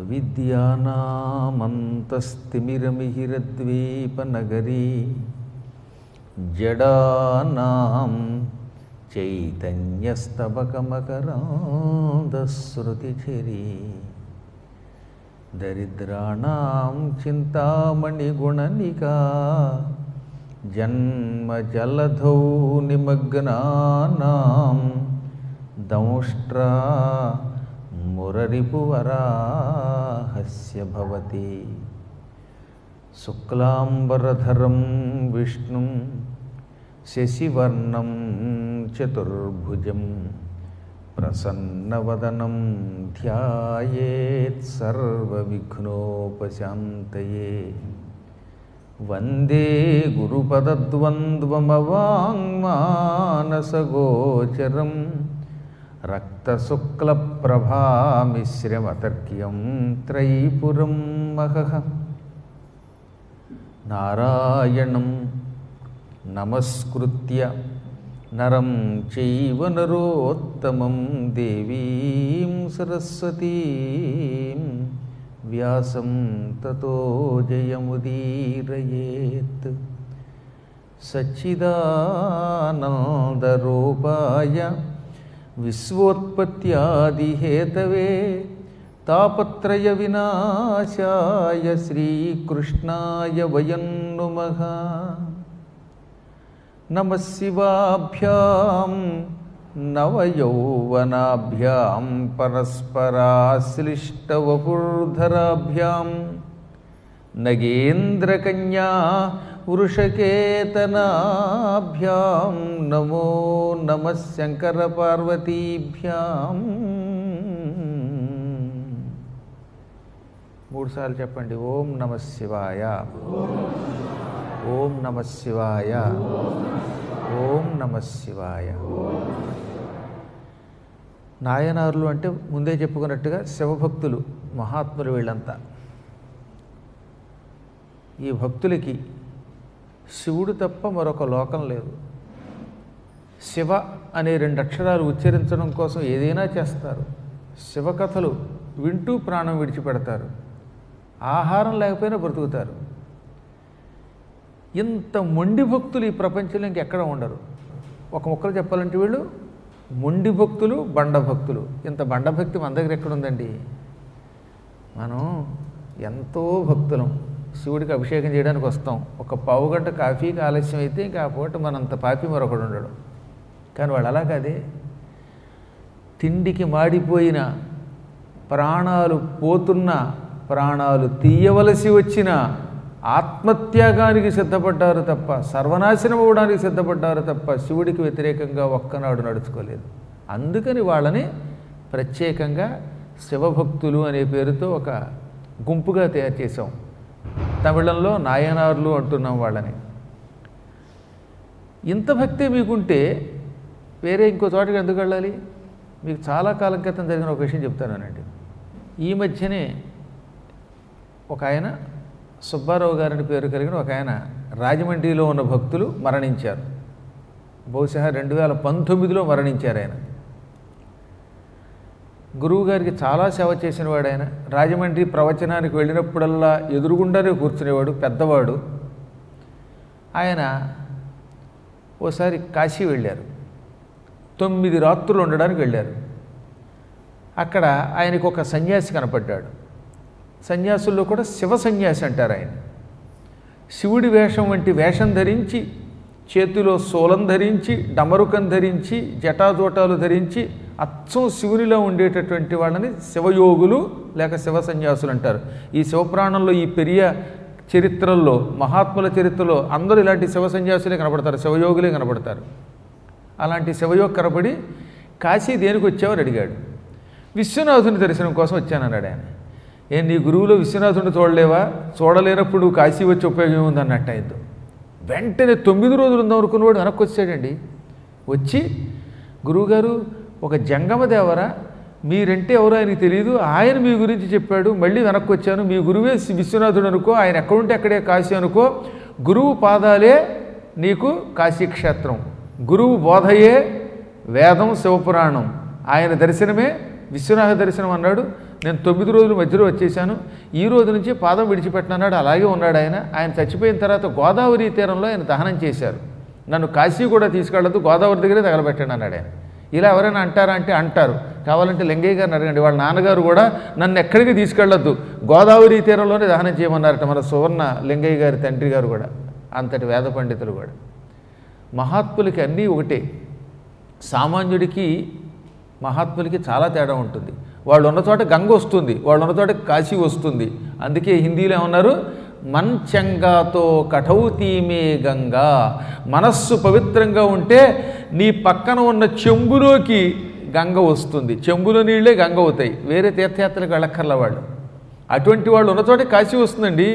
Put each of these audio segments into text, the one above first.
అవిద్యానామంతస్తిమిరమిహిరద్వీపనగరీ జడానాం చైతన్యస్తబకమకరాంధశ్రుతిఝరీ దరిద్రాణం చింతామణిగుణనికా జన్మజలధౌ నిమగ్నానాం దంష్ట్రా మురరిపువరాహస్య భవతి శుక్లాంబరధరం విష్ణుం శశివర్ణం చతుర్భుజం ప్రసన్నవదనం ధ్యాయేత్ సర్వవిఘ్నోపశాంతయే వందే గురుపదద్వంద్వమవాङ्మానసగోచరం రక్తశుక్లప్రభామిశ్రమతర్క్యం త్రైపురం మహః నారాయణం నమస్కృత్య నరం చైవ నరోత్తమం దేవీం సరస్వతీం వ్యాసం తతో జయముదీరయేత్ సచ్చిదానందరూపాయ విశ్వోత్పత్యాదిహేతవే తాపత్రయ వినాశాయ శ్రీకృష్ణాయ వయం నుమః నమ శివాభ్యాం నవయౌవనాభ్యాం పరస్పరాశ్లిష్టవపుర్ధరాభ్యాం నగేంద్రకన్యా వృషకేతనాభ్యాం నమో నమ శంకరపార్వతీభ్యాం మూడుసార్లు చెప్పండి ఓం నమ శివాయ ఓం నమ శివాయ ఓం నమ శివాయ నాయనారులు అంటే ముందే చెప్పుకున్నట్టుగా శివభక్తులు మహాత్ములు వీళ్ళంతా ఈ భక్తులకి శివుడు తప్ప మరొక లోకం లేదు శివ అనే రెండు అక్షరాలు ఉచ్చరించడం కోసం ఏదైనా చేస్తారు శివకథలు వింటూ ప్రాణం విడిచిపెడతారు ఆహారం లేకపోయినా బ్రతుకుతారు ఇంత మొండి భక్తులు ఈ ప్రపంచంలో ఇంకెక్కడ ఉండరు ఒక ముక్కలు చెప్పాలంటే వీళ్ళు మొండి భక్తులు బండ భక్తులు ఇంత బండ భక్తి మన దగ్గర ఎక్కడుందండి మనం ఎంతో భక్తులం శివుడికి అభిషేకం చేయడానికి వస్తాం ఒక పావు గంట కాఫీకి ఆలస్యం అయితే ఇంకా ఆ పూట మనంత పాపి మరొకడు ఉండడు కానీ వాళ్ళు అలా కాదే తిండికి మాడిపోయిన ప్రాణాలు పోతున్న ప్రాణాలు తీయవలసి వచ్చిన ఆత్మత్యాగానికి సిద్ధపడ్డారు తప్ప సర్వనాశనం అవ్వడానికి సిద్ధపడ్డారు తప్ప శివుడికి వ్యతిరేకంగా ఒక్కనాడు నడుచుకోలేదు అందుకని వాళ్ళని ప్రత్యేకంగా శివభక్తులు అనే పేరుతో ఒక గుంపుగా తయారు చేసాం తమిళంలో నాయనార్లు అంటున్నాం వాళ్ళని ఇంత భక్తి మీకుంటే వేరే ఇంకో చోటకి ఎందుకు వెళ్ళాలి మీకు చాలా కాలం క్రితం జరిగిన ఒక విషయం చెప్తానండి ఈ మధ్యనే ఒక ఆయన సుబ్బారావు గారిని పేరు కలిగిన ఒక ఆయన రాజమండ్రిలో ఉన్న భక్తులు మరణించారు బహుశా రెండు వేల పంతొమ్మిదిలో మరణించారు ఆయన గురువుగారికి చాలా సేవ చేసినవాడు ఆయన రాజమండ్రి ప్రవచనానికి వెళ్ళినప్పుడల్లా ఎదురుగుండానే కూర్చునేవాడు పెద్దవాడు ఆయన ఓసారి కాశీ వెళ్ళారు తొమ్మిది రాత్రులు ఉండడానికి వెళ్ళారు అక్కడ ఆయనకు ఒక సన్యాసి కనపడ్డాడు సన్యాసుల్లో కూడా శివ సన్యాసి అంటారు ఆయన శివుడి వేషం వంటి వేషం ధరించి చేతిలో శూలం ధరించి డమరుకం ధరించి జటాజోటాలు ధరించి అచ్చం శివునిలో ఉండేటటువంటి వాళ్ళని శివయోగులు లేక శివ సన్యాసులు అంటారు ఈ శివపురాణంలో ఈ పెరియ చరిత్రల్లో మహాత్ముల చరిత్రలో అందరూ ఇలాంటి శివ సన్యాసులే కనపడతారు శివయోగులే కనపడతారు అలాంటి శివయోగి కనపడి కాశీ దేనికి వచ్చావని అడిగాడు విశ్వనాథుని దర్శనం కోసం వచ్చానన్నాడు ఆయన ఏ నీ గురువులో విశ్వనాథుని చూడలేవా చూడలేనప్పుడు కాశీ వచ్చి ఉపయోగం ఉంది అన్నట్టు ఆయనతో వెంటనే తొమ్మిది రోజులు ఉందాం అనుకున్నవాడు వెనక్కి వచ్చాడండి వచ్చి గురువుగారు ఒక జంగమ దేవరా మీరంటే ఎవరో ఆయనకి తెలియదు ఆయన మీ గురించి చెప్పాడు మళ్ళీ వెనక్కి వచ్చాను మీ గురువే విశ్వనాథుడు అనుకో ఆయన ఎక్కడుంటే అక్కడే కాశీ అనుకో గురువు పాదాలే నీకు కాశీక్షేత్రం గురువు బోధయే వేదం శివపురాణం ఆయన దర్శనమే విశ్వనాథ దర్శనం అన్నాడు నేను తొమ్మిది రోజుల మధ్యలో వచ్చేసాను ఈ రోజు నుంచి పాదం విడిచిపెట్టినాడు అలాగే ఉన్నాడు ఆయన ఆయన చచ్చిపోయిన తర్వాత గోదావరి తీరంలో ఆయన దహనం చేశారు నన్ను కాశీ కూడా తీసుకెళ్ళదు గోదావరి దగ్గరే తగలబెట్టాను అన్నాడు ఆయన ఇలా ఎవరైనా అంటారా అంటే అంటారు కావాలంటే లింగయ్య గారిని అడగండి వాళ్ళ నాన్నగారు కూడా నన్ను ఎక్కడికి తీసుకెళ్ళొద్దు గోదావరి తీరంలోనే దహనం చేయమన్నారట మన సువర్ణ లింగయ్య గారి తండ్రి గారు కూడా అంతటి వేద పండితులు కూడా మహాత్ములకి అన్నీ ఒకటే సామాన్యుడికి మహాత్ములకి చాలా తేడా ఉంటుంది వాళ్ళు ఉన్న చోట గంగ వస్తుంది వాళ్ళు ఉన్న చోట కాశీ వస్తుంది అందుకే హిందీలో ఏమన్నారు మన్ చెంగాతో కఠౌతీమే గంగా మనస్సు పవిత్రంగా ఉంటే నీ పక్కన ఉన్న చెంబులోకి గంగ వస్తుంది చెంబులో నీళ్ళే గంగ అవుతాయి వేరే తీర్థయాత్రలకు వెళ్ళక్కర్ల వాళ్ళు అటువంటి వాళ్ళు ఉన్న చోట కాశీ వస్తుందండి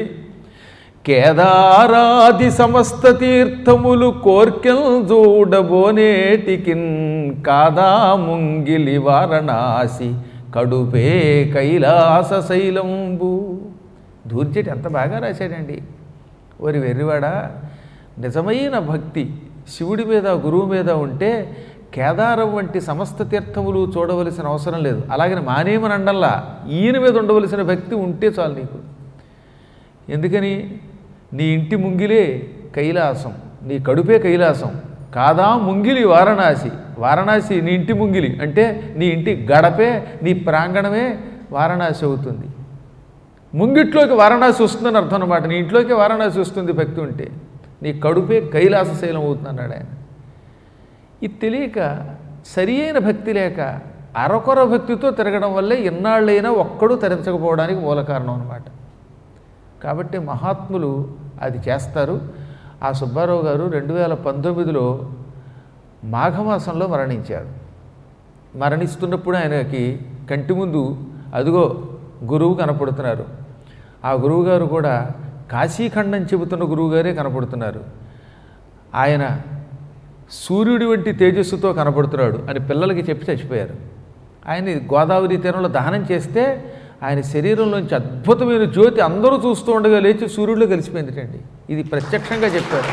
కేదారాది సమస్త తీర్థములు కోర్కెల్ చూడబోనేటికిన్ కాదా ముంగిలి వారణాసి కడుపే కైలాస శైలంబు దూర్జటి ఎంత బాగా రాశాడండి ఓరి వెర్రివాడ నిజమైన భక్తి శివుడి మీద గురువు మీద ఉంటే కేదారం వంటి సమస్త తీర్థములు చూడవలసిన అవసరం లేదు అలాగని మానేమని అండల్లా ఈయన మీద ఉండవలసిన భక్తి ఉంటే చాలు నీకు ఎందుకని నీ ఇంటి ముంగిలే కైలాసం నీ కడుపే కైలాసం కాదా ముంగిలి వారణాసి వారణాసి నీ ఇంటి ముంగిలి అంటే నీ ఇంటి గడపే నీ ప్రాంగణమే వారణాసి అవుతుంది ముంగిట్లోకి వారణాసి వస్తుందని అర్థం అనమాట నీ ఇంట్లోకి వారణాసి వస్తుంది భక్తి ఉంటే నీ కడుపే కైలాస శైలం అవుతుంది అన్నాడు ఆయన ఇది తెలియక సరి అయిన భక్తి లేక అరకొర భక్తితో తిరగడం వల్లే ఇన్నాళ్ళైనా ఒక్కడూ తరించకపోవడానికి మూల కారణం అనమాట కాబట్టి మహాత్ములు అది చేస్తారు ఆ సుబ్బారావు గారు రెండు వేల పంతొమ్మిదిలో మాఘమాసంలో మరణించారు మరణిస్తున్నప్పుడు ఆయనకి కంటి ముందు అదిగో గురువు కనపడుతున్నారు ఆ గురువుగారు కూడా కాశీఖండం చెబుతున్న గురువుగారే కనపడుతున్నారు ఆయన సూర్యుడి వంటి తేజస్సుతో కనపడుతున్నాడు అని పిల్లలకి చెప్పి చచ్చిపోయారు ఆయన గోదావరి తీరంలో దహనం చేస్తే ఆయన శరీరంలోంచి అద్భుతమైన జ్యోతి అందరూ చూస్తూ ఉండగా లేచి సూర్యుడిలో కలిసిపోయిందిటండి ఇది ప్రత్యక్షంగా చెప్పారు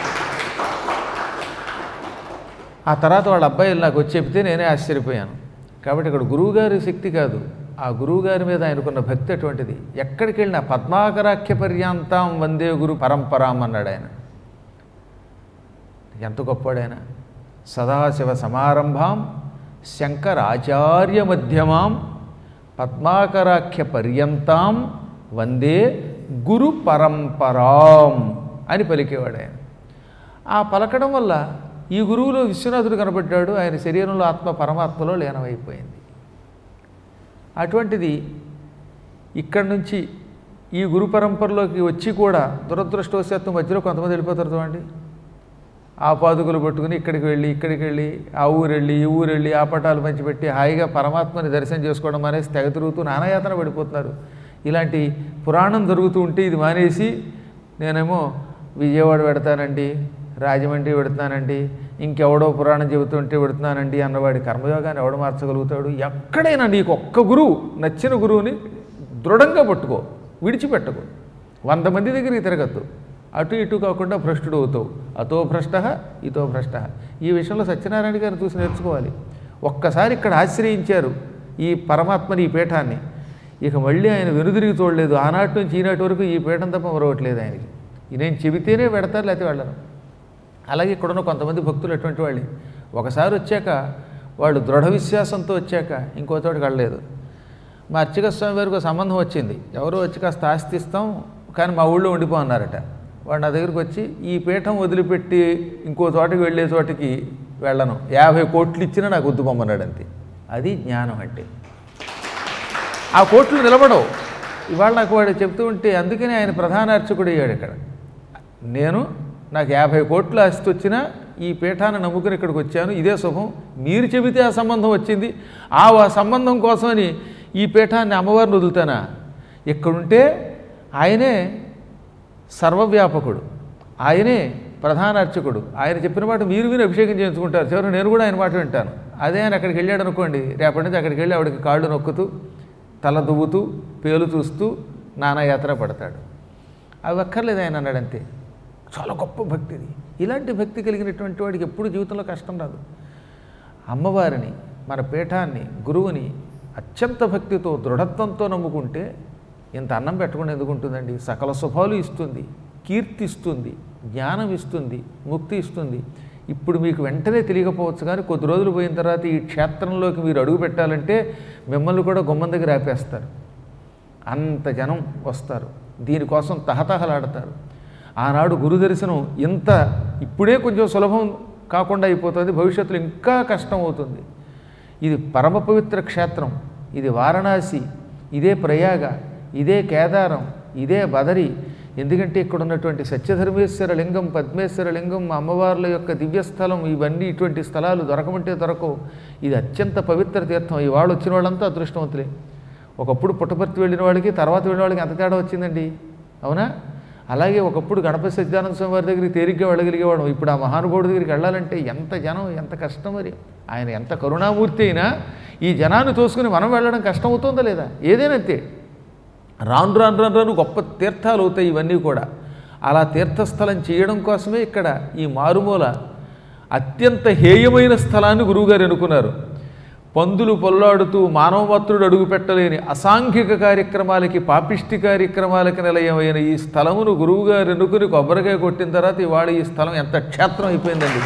ఆ తర్వాత వాళ్ళ అబ్బాయిలు నాకు వచ్చి చెప్తే నేనే ఆశ్చర్యపోయాను కాబట్టి ఇక్కడ గురువుగారి శక్తి కాదు ఆ గురువుగారి మీద ఆయనకున్న భక్తి అటువంటిది ఎక్కడికి వెళ్ళినా పద్మాకరాఖ్య పర్యాంతం వందే గురు పరంపరాం అన్నాడు ఆయన ఎంత గొప్పవాడైన సదాశివ సమారంభాం శంకరాచార్య మధ్యమాం పద్మాకరాఖ్య పర్యంతాం వందే గురు పరంపరాం అని పలికేవాడు ఆయన ఆ పలకడం వల్ల ఈ గురువులో విశ్వనాథుడు కనబడ్డాడు ఆయన శరీరంలో ఆత్మ పరమాత్మలో లీనమైపోయింది అటువంటిది ఇక్కడి నుంచి ఈ గురు పరంపరలోకి వచ్చి కూడా దురదృష్టవశాత్తు మధ్యలో కొంతమంది వెళ్ళిపోతారు చూడండి ఆ పాదుకలు పట్టుకుని ఇక్కడికి వెళ్ళి ఇక్కడికి వెళ్ళి ఆ ఊరు వెళ్ళి ఈ ఊరు వెళ్ళి ఆ పటాలు పంచిపెట్టి హాయిగా పరమాత్మని దర్శనం చేసుకోవడం అనేసి తెగ తిరుగుతూ నానాయాతన పడిపోతున్నారు ఇలాంటి పురాణం జరుగుతూ ఉంటే ఇది మానేసి నేనేమో విజయవాడ పెడతానండి రాజమండ్రి పెడుతున్నానండి ఇంకెవడో పురాణం చెబుతుంటే పెడుతున్నానండి అన్నవాడి కర్మయోగాన్ని ఎవడు మార్చగలుగుతాడు ఎక్కడైనా నీకు ఒక్క గురువు నచ్చిన గురువుని దృఢంగా పట్టుకో విడిచిపెట్టకు వంద మంది దగ్గరికి తిరగద్దు అటు ఇటు కాకుండా భ్రష్టుడు అవుతావు అతో భ్రష్ట ఇతో భ్రష్ట ఈ విషయంలో సత్యనారాయణ గారిని చూసి నేర్చుకోవాలి ఒక్కసారి ఇక్కడ ఆశ్రయించారు ఈ పరమాత్మని ఈ పీఠాన్ని ఇక మళ్ళీ ఆయన వెనుదిరిగి చూడలేదు ఆనాటి నుంచి ఈనాటి వరకు ఈ పీఠం తప్ప మరొకట్లేదు ఆయనకి నేను చెబితేనే పెడతారు లేకపోతే వెళ్ళరు అలాగే ఇక్కడున్న కొంతమంది భక్తులు అటువంటి వాళ్ళు ఒకసారి వచ్చాక వాళ్ళు దృఢ విశ్వాసంతో వచ్చాక ఇంకో చోటుకి వెళ్ళలేదు మా అర్చక స్వామి వారికి ఒక సంబంధం వచ్చింది ఎవరో వచ్చి కాస్త ఆస్తి ఇస్తాం కానీ మా ఊళ్ళో ఉండిపో అన్నారట వాడు నా దగ్గరికి వచ్చి ఈ పీఠం వదిలిపెట్టి ఇంకో చోటకి వెళ్ళే చోటికి వెళ్ళను యాభై కోట్లు ఇచ్చినా నాకు వద్దు పొమ్మన్నాడు అంతే అది జ్ఞానం అంటే ఆ కోట్లు నిలబడవు ఇవాళ నాకు వాడు చెప్తూ ఉంటే అందుకనే ఆయన ప్రధాన అర్చకుడు అయ్యాడు ఇక్కడ నేను నాకు యాభై కోట్ల ఆస్తి వచ్చినా ఈ పీఠాన్ని నమ్ముకుని ఇక్కడికి వచ్చాను ఇదే శుభం మీరు చెబితే ఆ సంబంధం వచ్చింది ఆ వా- సంబంధం కోసమని ఈ పీఠాన్ని అమ్మవారిని వదులుతానా ఇక్కడుంటే ఆయనే సర్వవ్యాపకుడు ఆయనే ప్రధాన అర్చకుడు ఆయన చెప్పిన మాట మీరు విని అభిషేకం చేయించుకుంటారు చివరి నేను కూడా ఆయన మాట వింటాను అదే ఆయన అక్కడికి వెళ్ళాడు అనుకోండి రేపటి నుంచి అక్కడికి వెళ్ళి ఆవిడకి కాళ్ళు నొక్కుతూ తల దువ్వుతూ పేలు చూస్తూ నానాయాత్ర పడతాడు అవి అక్కర్లేదు ఆయన అన్నాడు అంతే చాలా గొప్ప భక్తి ఇది ఇలాంటి భక్తి కలిగినటువంటి వాడికి ఎప్పుడు జీవితంలో కష్టం రాదు అమ్మవారిని మన పీఠాన్ని గురువుని అత్యంత భక్తితో దృఢత్వంతో నమ్ముకుంటే ఇంత అన్నం పెట్టకుండా ఎందుకు ఉంటుందండి సకల శుభాలు ఇస్తుంది కీర్తి ఇస్తుంది జ్ఞానం ఇస్తుంది ముక్తి ఇస్తుంది ఇప్పుడు మీకు వెంటనే తెలియకపోవచ్చు కానీ కొద్ది రోజులు పోయిన తర్వాత ఈ క్షేత్రంలోకి మీరు అడుగు పెట్టాలంటే మిమ్మల్ని కూడా గుమ్మం దగ్గర ఆపేస్తారు అంత జనం వస్తారు దీనికోసం తహతహలాడతారు ఆనాడు గురు దర్శనం ఇంత ఇప్పుడే కొంచెం సులభం కాకుండా అయిపోతుంది భవిష్యత్తులో ఇంకా కష్టం అవుతుంది ఇది పరమ పవిత్ర క్షేత్రం ఇది వారణాసి ఇదే ప్రయాగ ఇదే కేదారం ఇదే బదరి ఎందుకంటే ఇక్కడ ఉన్నటువంటి సత్యధర్మేశ్వర లింగం పద్మేశ్వర లింగం అమ్మవార్ల యొక్క దివ్యస్థలం ఇవన్నీ ఇటువంటి స్థలాలు దొరకమంటే దొరకవు ఇది అత్యంత పవిత్ర తీర్థం ఈ వాళ్ళు వచ్చిన వాళ్ళంతా అదృష్టవంతులే ఒకప్పుడు పుట్టపర్తి వెళ్ళిన వాళ్ళకి తర్వాత వెళ్ళిన వాళ్ళకి ఎంత తేడా వచ్చిందండి అవునా అలాగే ఒకప్పుడు గణపతి సత్యానంద స్వామి వారి దగ్గరికి తేలిగ్గా వెళ్ళగలిగేవాడు ఇప్పుడు ఆ మహానుభావుడి దగ్గరికి వెళ్ళాలంటే ఎంత జనం ఎంత కష్టం మరి ఆయన ఎంత కరుణామూర్తి అయినా ఈ జనాన్ని తోసుకుని మనం వెళ్ళడం కష్టం అవుతుందా లేదా ఏదైనా అంతే రాను రాను రాను రాను గొప్ప తీర్థాలు అవుతాయి ఇవన్నీ కూడా అలా తీర్థస్థలం చేయడం కోసమే ఇక్కడ ఈ మారుమూల అత్యంత హేయమైన స్థలాన్ని గురువుగారు ఎన్నుకున్నారు పందులు పొల్లాడుతూ మానవమాత్రుడు అడుగు పెట్టలేని అసాంఘిక కార్యక్రమాలకి పాపిష్టి కార్యక్రమాలకి నిలయమైన ఈ స్థలమును గురువుగారు ఎన్నుకుని కొబ్బరికాయ కొట్టిన తర్వాత ఇవాళ ఈ స్థలం ఎంత క్షేత్రం అయిపోయిందండి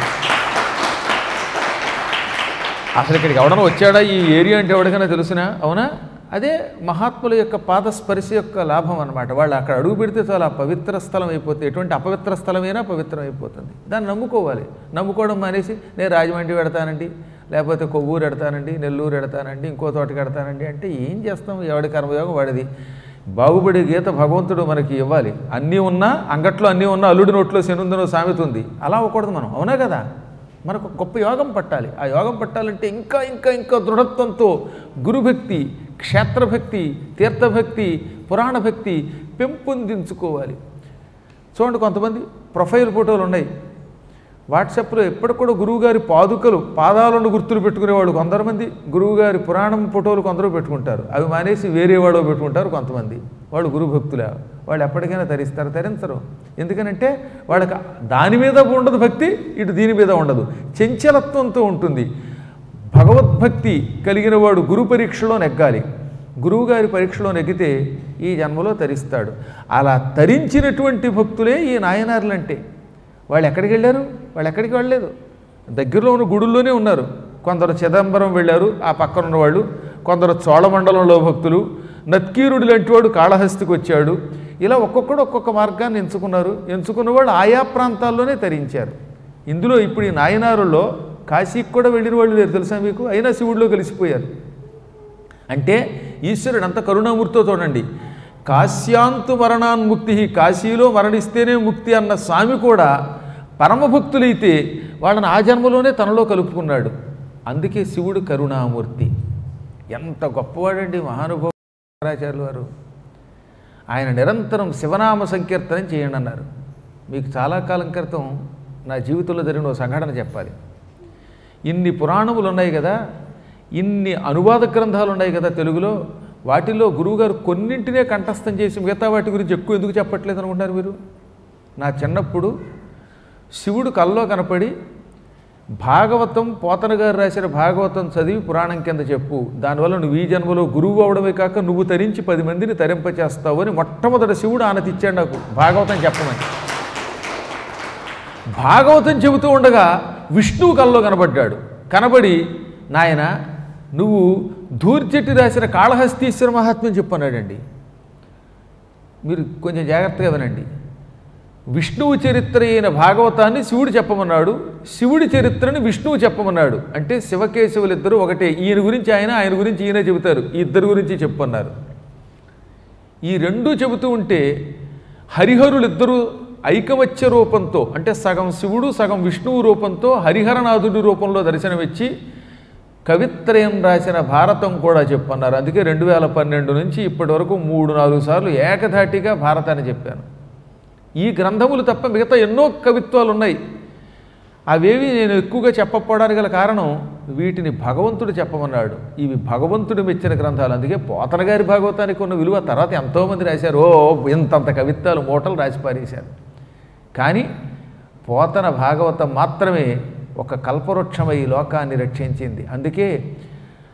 అసలు ఇక్కడికి ఎవడన్నా వచ్చాడా ఈ ఏరియా అంటే ఎవరికైనా తెలుసునా అవునా అదే మహాత్ముల యొక్క పాదస్పర్శ యొక్క లాభం అనమాట వాళ్ళు అక్కడ అడుగు పెడితే చాలా పవిత్ర స్థలం అయిపోతుంది ఎటువంటి అపవిత్ర స్థలమైనా పవిత్రం అయిపోతుంది దాన్ని నమ్ముకోవాలి నమ్ముకోవడం మానేసి నేను రాజమండ్రి పెడతానండి లేకపోతే కొవ్వూరు ఎడతానండి నెల్లూరు ఎడతానండి ఇంకో తోటకి ఎడతానండి అంటే ఏం చేస్తాం ఎవడి కర్మయోగం వాడిది బాగుపడే గీత భగవంతుడు మనకి ఇవ్వాలి అన్నీ ఉన్నా అంగట్లో అన్నీ ఉన్నా అల్లుడి నోట్లో శనుందనో సామెత ఉంది అలా అవ్వకూడదు మనం అవునా కదా మనకు గొప్ప యోగం పట్టాలి ఆ యోగం పట్టాలంటే ఇంకా ఇంకా ఇంకా దృఢత్వంతో గురుభక్తి క్షేత్రభక్తి తీర్థభక్తి పురాణ భక్తి పెంపొందించుకోవాలి చూడండి కొంతమంది ప్రొఫైల్ ఫోటోలు ఉన్నాయి వాట్సాప్లో ఎప్పటికి కూడా గురువుగారి పాదుకలు పాదాలను గుర్తులు పెట్టుకునేవాళ్ళు కొందరుమంది గురువుగారి పురాణం ఫోటోలు కొందరు పెట్టుకుంటారు అవి మానేసి వేరే వాళ్ళు పెట్టుకుంటారు కొంతమంది వాళ్ళు గురు భక్తులే వాళ్ళు ఎప్పటికైనా తరిస్తారు తరించరు ఎందుకనంటే వాళ్ళకి దాని మీద ఉండదు భక్తి ఇటు దీని మీద ఉండదు చంచలత్వంతో ఉంటుంది భగవద్భక్తి కలిగిన వాడు గురు పరీక్షలో నెగ్గాలి గురువుగారి పరీక్షలో నెగ్గితే ఈ జన్మలో తరిస్తాడు అలా తరించినటువంటి భక్తులే ఈ నాయనార్లంటే వాళ్ళు ఎక్కడికి వెళ్ళారు వాళ్ళు ఎక్కడికి వెళ్ళలేదు దగ్గరలో ఉన్న గుడుల్లోనే ఉన్నారు కొందరు చిదంబరం వెళ్ళారు ఆ పక్కన ఉన్నవాళ్ళు కొందరు చోళమండలంలో భక్తులు నత్కీరుడు లాంటి వాడు కాళహస్తికి వచ్చాడు ఇలా ఒక్కొక్కడు ఒక్కొక్క మార్గాన్ని ఎంచుకున్నారు ఎంచుకున్న వాళ్ళు ఆయా ప్రాంతాల్లోనే తరించారు ఇందులో ఇప్పుడు ఈ నాయనారుల్లో కాశీకి కూడా వెళ్ళిన వాళ్ళు లేరు తెలుసా మీకు అయినా శివుడిలో కలిసిపోయారు అంటే ఈశ్వరుడు అంత కరుణామూర్తితో చూడండి కాశ్యాంతు మరణాన్ముక్తి కాశీలో మరణిస్తేనే ముక్తి అన్న స్వామి కూడా పరమభక్తులైతే వాళ్ళని ఆ జన్మలోనే తనలో కలుపుకున్నాడు అందుకే శివుడు కరుణామూర్తి ఎంత గొప్పవాడండి మహానుభావాచార్యులు వారు ఆయన నిరంతరం శివనామ సంకీర్తనం చేయండి అన్నారు మీకు చాలా కాలం క్రితం నా జీవితంలో జరిగిన ఒక సంఘటన చెప్పాలి ఇన్ని పురాణములు ఉన్నాయి కదా ఇన్ని అనువాద గ్రంథాలు ఉన్నాయి కదా తెలుగులో వాటిల్లో గురువుగారు కొన్నింటినే కంఠస్థం చేసి మిగతా వాటి గురించి ఎక్కువ ఎందుకు చెప్పట్లేదు అనుకుంటారు మీరు నా చిన్నప్పుడు శివుడు కల్లో కనపడి భాగవతం పోతన గారు రాసిన భాగవతం చదివి పురాణం కింద చెప్పు దానివల్ల నువ్వు ఈ జన్మలో గురువు అవడమే కాక నువ్వు తరించి పది మందిని తరింపచేస్తావు అని మొట్టమొదట శివుడు ఆనతిచ్చాడు నాకు భాగవతం చెప్పమని భాగవతం చెబుతూ ఉండగా విష్ణువు కల్లో కనబడ్డాడు కనబడి నాయన నువ్వు ధూర్చెట్టి రాసిన కాళహస్తీశ్వర మహాత్మ్యం చెప్పన్నాడండి మీరు కొంచెం జాగ్రత్తగా వినండి విష్ణువు చరిత్ర అయిన భాగవతాన్ని శివుడు చెప్పమన్నాడు శివుడి చరిత్రని విష్ణువు చెప్పమన్నాడు అంటే శివకేశవులిద్దరూ ఒకటే ఈయన గురించి ఆయన ఆయన గురించి ఈయన చెబుతారు ఈ ఇద్దరు గురించి చెప్పన్నారు ఈ రెండూ చెబుతూ ఉంటే హరిహరులిద్దరూ ఐకమత్య రూపంతో అంటే సగం శివుడు సగం విష్ణువు రూపంతో హరిహరనాథుడి రూపంలో దర్శనమిచ్చి కవిత్రయం రాసిన భారతం కూడా చెప్పన్నారు అందుకే రెండు వేల పన్నెండు నుంచి ఇప్పటి వరకు మూడు నాలుగు సార్లు ఏకధాటిగా భారతాన్ని చెప్పాను ఈ గ్రంథములు తప్ప మిగతా ఎన్నో కవిత్వాలు ఉన్నాయి అవేవి నేను ఎక్కువగా చెప్పకపోవడానికి గల కారణం వీటిని భగవంతుడు చెప్పమన్నాడు ఇవి భగవంతుడు మెచ్చిన గ్రంథాలు అందుకే పోతన గారి భాగవతానికి ఉన్న విలువ తర్వాత ఎంతోమంది రాశారు ఓ ఇంతంత కవిత్వాలు మూటలు రాసి పారేశారు కానీ పోతన భాగవతం మాత్రమే ఒక కల్పవృక్షమై లోకాన్ని రక్షించింది అందుకే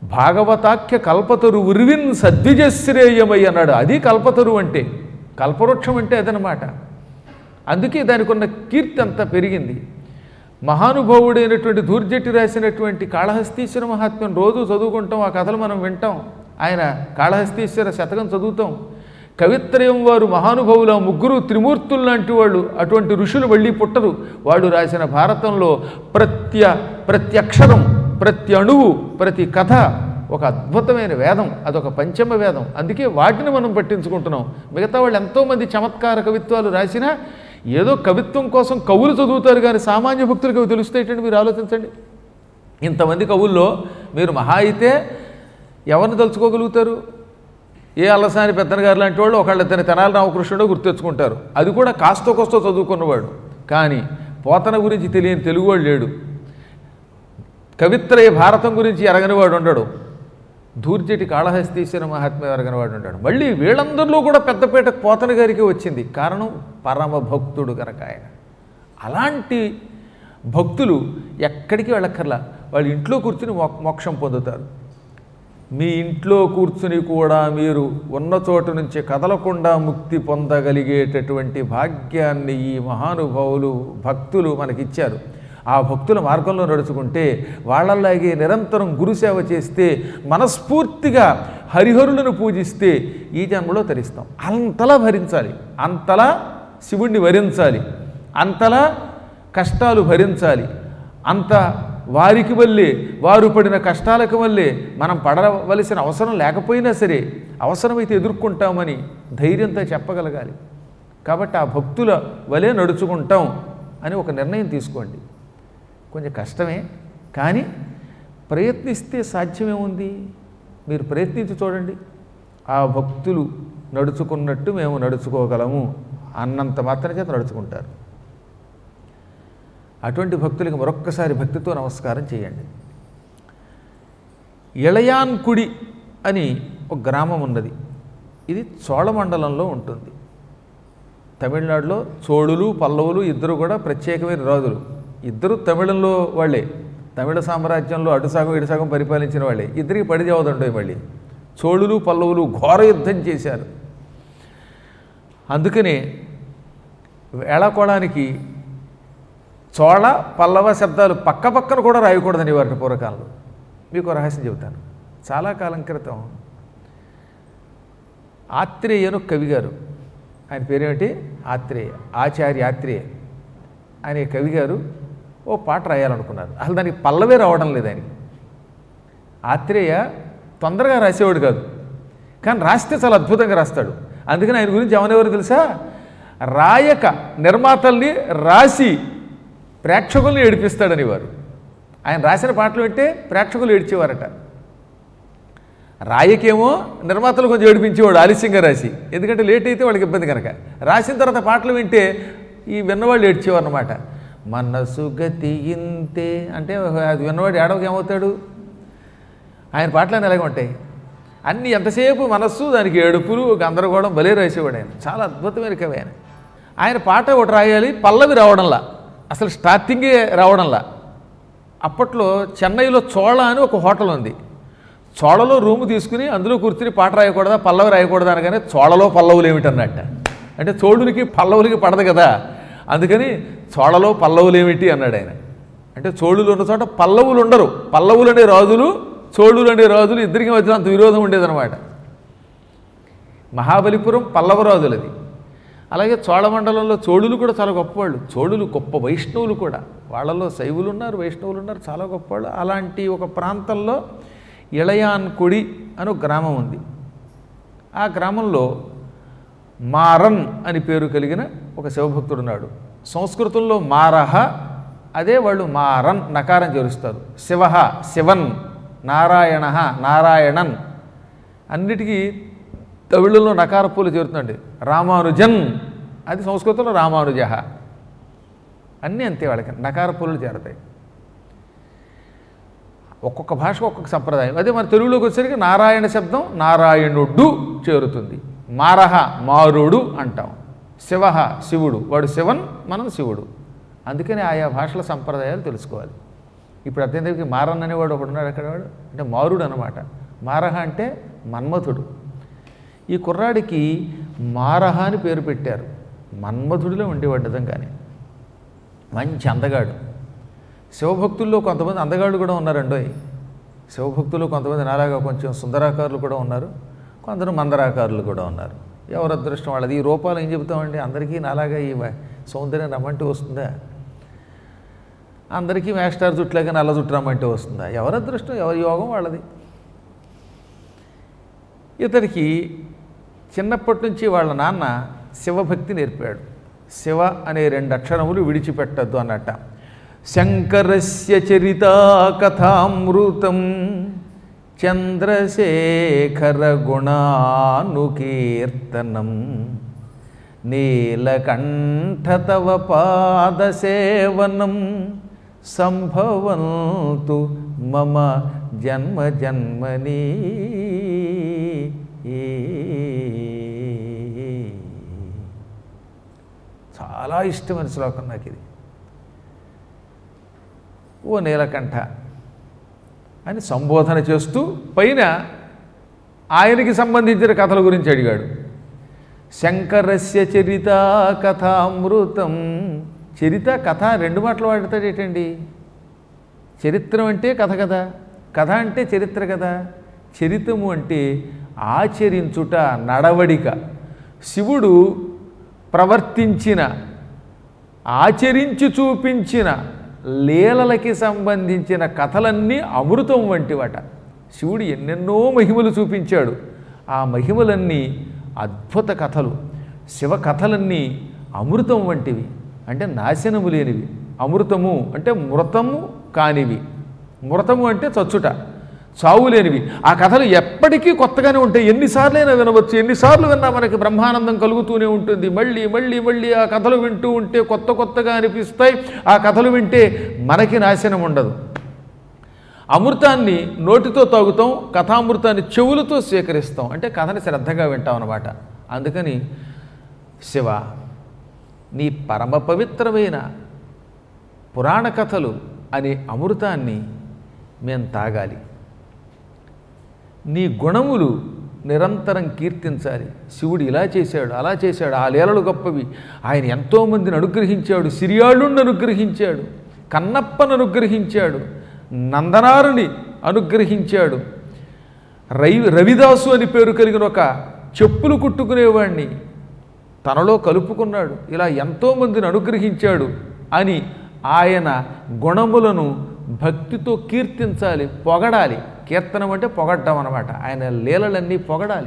భాగవతాఖ్య కల్పతరు ఉర్విన్ సద్విజశ్రేయమై అన్నాడు అది కల్పతరు అంటే కల్పవృక్షం అంటే అదనమాట అందుకే దానికి ఉన్న కీర్తి అంతా పెరిగింది మహానుభావుడైనటువంటి దూర్జటి రాసినటువంటి కాళహస్తీశ్వర మహాత్మ్యం రోజు చదువుకుంటాం ఆ కథలు మనం వింటాం ఆయన కాళహస్తీశ్వర శతకం చదువుతాం కవిత్రయం వారు మహానుభావుల ముగ్గురు త్రిమూర్తులు లాంటి వాళ్ళు అటువంటి ఋషులు వెళ్ళి పుట్టరు వాళ్ళు రాసిన భారతంలో ప్రత్య ప్రతి అక్షరం ప్రతి అణువు ప్రతి కథ ఒక అద్భుతమైన వేదం అదొక పంచమ వేదం అందుకే వాటిని మనం పట్టించుకుంటున్నాం మిగతా వాళ్ళు ఎంతోమంది చమత్కార కవిత్వాలు రాసినా ఏదో కవిత్వం కోసం కవులు చదువుతారు కానీ సామాన్య భక్తులకు అవి తెలుస్తాయిటండి మీరు ఆలోచించండి ఇంతమంది కవుల్లో మీరు మహా అయితే ఎవరిని తలుచుకోగలుగుతారు ఏ అల్లసాని పెద్దన గారు లాంటి వాళ్ళు ఒకళ్ళ ఇతని తెనాలి రామకృష్ణుడో గుర్తెచ్చుకుంటారు అది కూడా కాస్తో కోస్తో చదువుకున్నవాడు కానీ పోతన గురించి తెలియని తెలుగువాడు లేడు కవిత్రయ భారతం గురించి ఎరగనివాడు ఉండడు ధూర్జటి కాళహస్తీశ్వర మహాత్మ ఎరగనివాడు ఉంటాడు మళ్ళీ వీళ్ళందరిలో కూడా పెద్దపేట పోతన గారికి వచ్చింది కారణం పరమ భక్తుడు కనుక ఆయన అలాంటి భక్తులు ఎక్కడికి వెళ్ళక్కర్లా వాళ్ళ ఇంట్లో కూర్చుని మోక్ష- మోక్షం పొందుతారు మీ ఇంట్లో కూర్చుని కూడా మీరు ఉన్న చోటు నుంచి కదలకుండా ముక్తి పొందగలిగేటటువంటి భాగ్యాన్ని ఈ మహానుభావులు భక్తులు మనకిచ్చారు ఆ భక్తుల మార్గంలో నడుచుకుంటే వాళ్ళలాగే నిరంతరం గురుసేవ చేస్తే మనస్ఫూర్తిగా హరిహరులను పూజిస్తే ఈ జన్మలో తరిస్తాం అంతలా భరించాలి అంతలా శివుణ్ణి వరించాలి అంతలా కష్టాలు భరించాలి అంత వారికి వల్లే వారు పడిన కష్టాలకు వల్లే మనం పడవలసిన అవసరం లేకపోయినా సరే అవసరమైతే ఎదుర్కొంటామని ధైర్యంతో చెప్పగలగాలి కాబట్టి ఆ భక్తుల వలె నడుచుకుంటాం అని ఒక నిర్ణయం తీసుకోండి కొంచెం కష్టమే కానీ ప్రయత్నిస్తే సాధ్యమేముంది మీరు ప్రయత్నించి చూడండి ఆ భక్తులు నడుచుకున్నట్టు మేము నడుచుకోగలము అన్నంత మాత్రం చేత నడుచుకుంటారు అటువంటి భక్తులకి మరొక్కసారి భక్తితో నమస్కారం చేయండి ఇళయాన్కుడి అని ఒక గ్రామం ఉన్నది ఇది చోళమండలంలో ఉంటుంది తమిళనాడులో చోళులు పల్లవులు ఇద్దరు కూడా ప్రత్యేకమైన రాజులు ఇద్దరు తమిళంలో వాళ్ళే తమిళ సామ్రాజ్యంలో అటు సగం ఇటు సగం పరిపాలించిన వాళ్ళే ఇద్దరికి పడి దేవదండోయి మళ్ళీ చోళులు పల్లవులు ఘోర యుద్ధం చేశారు అందుకనే వేళకోళానికి చోళ పల్లవ శబ్దాలు పక్క పక్కన కూడా రాయకూడదని వారి పూర్వకాలంలో మీకు ఒక రహస్యం చెబుతాను చాలా కాలం క్రితం ఆత్రేయను కవి గారు ఆయన పేరేమిటి ఆత్రేయ ఆచార్య ఆత్రేయ అనే కవి గారు ఓ పాట రాయాలనుకున్నారు అసలు దానికి పల్లవే రావడం లేదు ఆయనకి ఆత్రేయ తొందరగా రాసేవాడు కాదు కానీ రాస్తే చాలా అద్భుతంగా రాస్తాడు అందుకని ఆయన గురించి ఏమనేవారు తెలుసా రాయక నిర్మాతల్ని రాసి ప్రేక్షకుల్ని ఏడిపిస్తాడని వారు ఆయన రాసిన పాటలు వింటే ప్రేక్షకులు ఏడ్చేవారట రాయకేమో నిర్మాతలు కొంచెం ఏడిపించేవాడు ఆలస్యంగా రాసి ఎందుకంటే లేట్ అయితే వాళ్ళకి ఇబ్బంది కనుక రాసిన తర్వాత పాటలు వింటే ఈ విన్నవాళ్ళు ఏడ్చేవారు అనమాట మనసు గతి ఇంతే అంటే అది విన్నవాడు ఏడవకి ఏమవుతాడు ఆయన పాటలు ఎలాగ ఉంటాయి అన్ని ఎంతసేపు మనస్సు దానికి ఏడుపులు గందరగోళం భలే రాసేవాడు ఆయన చాలా అద్భుతమైన కవి ఆయన ఆయన పాట ఒకటి రాయాలి పల్లవి రావడంలా అసలు స్టార్టింగే రావడంలా అప్పట్లో చెన్నైలో చోళ అని ఒక హోటల్ ఉంది చోళలో రూమ్ తీసుకుని అందులో కూర్చుని పాట రాయకూడదా పల్లవి రాయకూడదా అనగానే చోళలో పల్లవులు ఏమిటన్నట్ట అంటే చోళులకి పల్లవులకి పడదు కదా అందుకని చోళలో పల్లవులు ఏమిటి అన్నాడు ఆయన అంటే చోళులు ఉన్న చోట పల్లవులు ఉండరు పల్లవులు అనే రాజులు చోళులు అనే రాజులు ఇద్దరికి మధ్య అంత విరోధం ఉండేదన్నమాట మహాబలిపురం పల్లవ రాజులది అలాగే చోళమండలంలో చోళులు కూడా చాలా గొప్పవాళ్ళు చోళులు గొప్ప వైష్ణవులు కూడా వాళ్ళలో శైవులు ఉన్నారు వైష్ణవులు ఉన్నారు చాలా గొప్పవాళ్ళు అలాంటి ఒక ప్రాంతంలో ఇళయాన్కుడి అని ఒక గ్రామం ఉంది ఆ గ్రామంలో మారన్ అని పేరు కలిగిన ఒక శివభక్తుడు ఉన్నాడు సంస్కృతంలో మారహ అదే వాళ్ళు మారన్ నకారం చేరుస్తారు శివ శివన్ నారాయణ నారాయణన్ అన్నిటికీ తమిళంలో నకార పూలు చేరుతుందండి రామానుజన్ అది సంస్కృతంలో రామానుజ అన్నీ అంతే వాళ్ళకి నకార పూలు చేరతాయి ఒక్కొక్క భాషకు ఒక్కొక్క సంప్రదాయం అదే మన తెలుగులోకి వచ్చేసరికి నారాయణ శబ్దం నారాయణుడు చేరుతుంది మారహ మారుడు అంటాం శివ శివుడు వాడు శివన్ మనం శివుడు అందుకని ఆయా భాషల సంప్రదాయాలు తెలుసుకోవాలి ఇప్పుడు అత్యంతకి మారన్ అనేవాడు ఒకడు ఉన్నాడు అక్కడ వాడు అంటే మారుడు అనమాట మారహ అంటే మన్మథుడు ఈ కుర్రాడికి మారహ అని పేరు పెట్టారు మన్మథుడిలో ఉండేవాడు నిజంగానే మంచి అందగాడు శివభక్తుల్లో కొంతమంది అందగాళ్ళు కూడా ఉన్నారండోయ్ శివభక్తులు కొంతమంది నాలాగా కొంచెం సుందరాకారులు కూడా ఉన్నారు కొందరు మందరాకారులు కూడా ఉన్నారు ఎవరు అదృష్టం వాళ్ళది ఈ రూపాలు ఏం చెబుతామండి అందరికీ నాలాగా ఈ వ- సౌందర్యం రమ్మంటే వస్తుందా అందరికీ మేస్టార్ జుట్లాగా నల్ల జుట్టు రమ్మంటే వస్తుందా ఎవరి అదృష్టం ఎవరి యోగం వాళ్ళది ఇతనికి చిన్నప్పటి నుంచి వాళ్ళ నాన్న శివభక్తి నేర్పాడు శివ అనే రెండు అక్షరములు విడిచిపెట్టద్దు అన్నట్ట శంకరస్య చరితా కథామృతం చంద్రశేఖర గుణానుకీర్తనం నీలకంఠ తవ పాదసేవనం సంభవంతు మమ జన్మ జన్మనీ చాలా ఇష్టమైన శ్లోకం నాకు ఇది ఓ నీలకంఠ అని సంబోధన చేస్తూ పైన ఆయనకి సంబంధించిన కథల గురించి అడిగాడు శంకరస్య చరిత కథామృతం చరిత కథ రెండు మాటలు వాడతాడు ఏంటండి చరిత్రం అంటే కథ కదా కథ అంటే చరిత్ర కదా చరితము అంటే ఆచరించుట నడవడిక శివుడు ప్రవర్తించిన ఆచరించి చూపించిన లీలలకి సంబంధించిన కథలన్నీ అమృతం వంటివట శివుడు ఎన్నెన్నో మహిమలు చూపించాడు ఆ మహిమలన్నీ అద్భుత కథలు శివ కథలన్నీ అమృతం వంటివి అంటే నాశనము లేనివి అమృతము అంటే మృతము కానివి మృతము అంటే చచ్చుట చావు లేనివి ఆ కథలు ఎప్పటికీ కొత్తగానే ఉంటాయి ఎన్నిసార్లైనా వినవచ్చు ఎన్నిసార్లు విన్నా మనకి బ్రహ్మానందం కలుగుతూనే ఉంటుంది మళ్ళీ మళ్ళీ మళ్ళీ ఆ కథలు వింటూ ఉంటే కొత్త కొత్తగా అనిపిస్తాయి ఆ కథలు వింటే మనకి నాశనం ఉండదు అమృతాన్ని నోటితో తాగుతాం కథామృతాన్ని చెవులతో స్వీకరిస్తాం అంటే కథని శ్రద్ధగా వింటాం అన్నమాట అందుకని శివ నీ పరమ పవిత్రమైన పురాణ కథలు అనే అమృతాన్ని మేము తాగాలి నీ గుణములు నిరంతరం కీర్తించాలి శివుడు ఇలా చేశాడు అలా చేశాడు ఆ లీలలు గొప్పవి ఆయన ఎంతోమందిని అనుగ్రహించాడు సిరియాళుణ్ణి అనుగ్రహించాడు కన్నప్పను అనుగ్రహించాడు నందనారుని అనుగ్రహించాడు రవి రవిదాసు అని పేరు కలిగిన ఒక చెప్పులు కుట్టుకునేవాడిని తనలో కలుపుకున్నాడు ఇలా ఎంతోమందిని అనుగ్రహించాడు అని ఆయన గుణములను భక్తితో కీర్తించాలి పొగడాలి కీర్తనం అంటే పొగడ్డం అనమాట ఆయన లీలలన్నీ పొగడాలి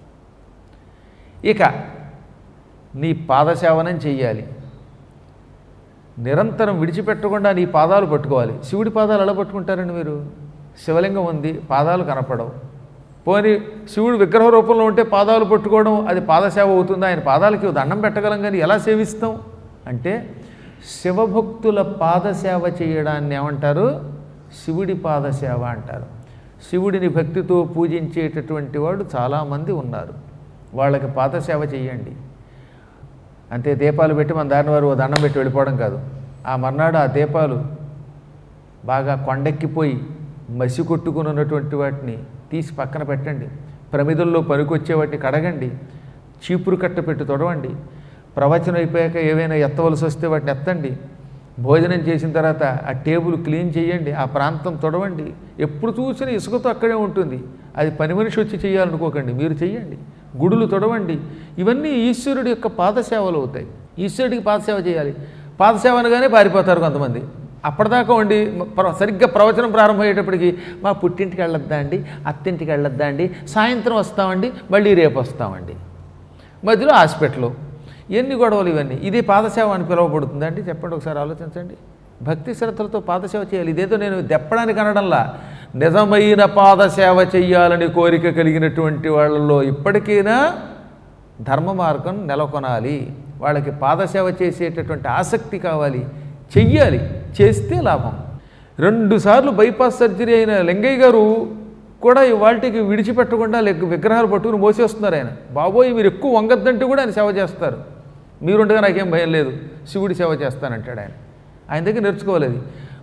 ఇక నీ పాదసేవనం చెయ్యాలి నిరంతరం విడిచిపెట్టకుండా నీ పాదాలు పట్టుకోవాలి శివుడి పాదాలు ఎలా పట్టుకుంటారండి మీరు శివలింగం ఉంది పాదాలు కనపడవు పోనీ శివుడు విగ్రహ రూపంలో ఉంటే పాదాలు పట్టుకోవడం అది పాదసేవ అవుతుంది ఆయన పాదాలకి దండం పెట్టగలం కానీ ఎలా సేవిస్తాం అంటే శివభక్తుల పాదసేవ చేయడాన్ని ఏమంటారు శివుడి పాదసేవ అంటారు శివుడిని భక్తితో పూజించేటటువంటి వాడు చాలామంది ఉన్నారు వాళ్ళకి పాదసేవ చేయండి అంతే దీపాలు పెట్టి మన దారిని వారు ఓ దండం పెట్టి వెళ్ళిపోవడం కాదు ఆ మర్నాడు ఆ దీపాలు బాగా కొండెక్కిపోయి మసి కొట్టుకుని ఉన్నటువంటి వాటిని తీసి పక్కన పెట్టండి ప్రమిదల్లో పనికొచ్చే వాటిని కడగండి చీపురు కట్ట పెట్టి తొడవండి ప్రవచనం అయిపోయాక ఏవైనా ఎత్తవలసి వస్తే వాటిని ఎత్తండి భోజనం చేసిన తర్వాత ఆ టేబుల్ క్లీన్ చేయండి ఆ ప్రాంతం తొడవండి ఎప్పుడు చూసినా ఇసుకతో అక్కడే ఉంటుంది అది పని మనిషి వచ్చి చేయాలనుకోకండి మీరు చెయ్యండి గుడులు తొడవండి ఇవన్నీ ఈశ్వరుడి యొక్క పాదసేవలు అవుతాయి ఈశ్వరుడికి పాదసేవ చేయాలి పాదసేవ అనగానే పారిపోతారు కొంతమంది అప్పటిదాకా ఉండి ప్ర- సరిగ్గా ప్రవచనం ప్రారంభమయ్యేటప్పటికి మా పుట్టింటికి వెళ్ళొద్దా అండి అత్తింటికి వెళ్ళొద్దా అండి సాయంత్రం వస్తామండి మళ్ళీ రేపు వస్తామండి మధ్యలో హాస్పిటల్ ఎన్ని గొడవలు ఇవన్నీ ఇది పాదసేవ అని పిలువబడుతుంది అండి చెప్పండి ఒకసారి ఆలోచించండి భక్తి శ్రద్ధలతో పాదసేవ చేయాలి ఇదేదో నేను దెప్పడానికి అనడంలా నిజమైన పాదసేవ చెయ్యాలని కోరిక కలిగినటువంటి వాళ్ళలో ఇప్పటికైనా ధర్మ మార్గం నెలకొనాలి వాళ్ళకి పాదసేవ చేసేటటువంటి ఆసక్తి కావాలి చెయ్యాలి చేస్తే లాభం రెండుసార్లు బైపాస్ సర్జరీ అయిన లింగయ్య గారు కూడా ఇవాళకి విడిచిపెట్టకుండా లెగ్ విగ్రహాలు పట్టుకుని మోసేస్తున్నారు ఆయన బాబోయ్ మీరు ఎక్కువ వంగద్దంటే కూడా ఆయన సేవ చేస్తారు మీరుండగా నాకేం భయం లేదు శివుడి సేవ చేస్తానంటాడు ఆయన ఆయన దగ్గర నేర్చుకోలేదు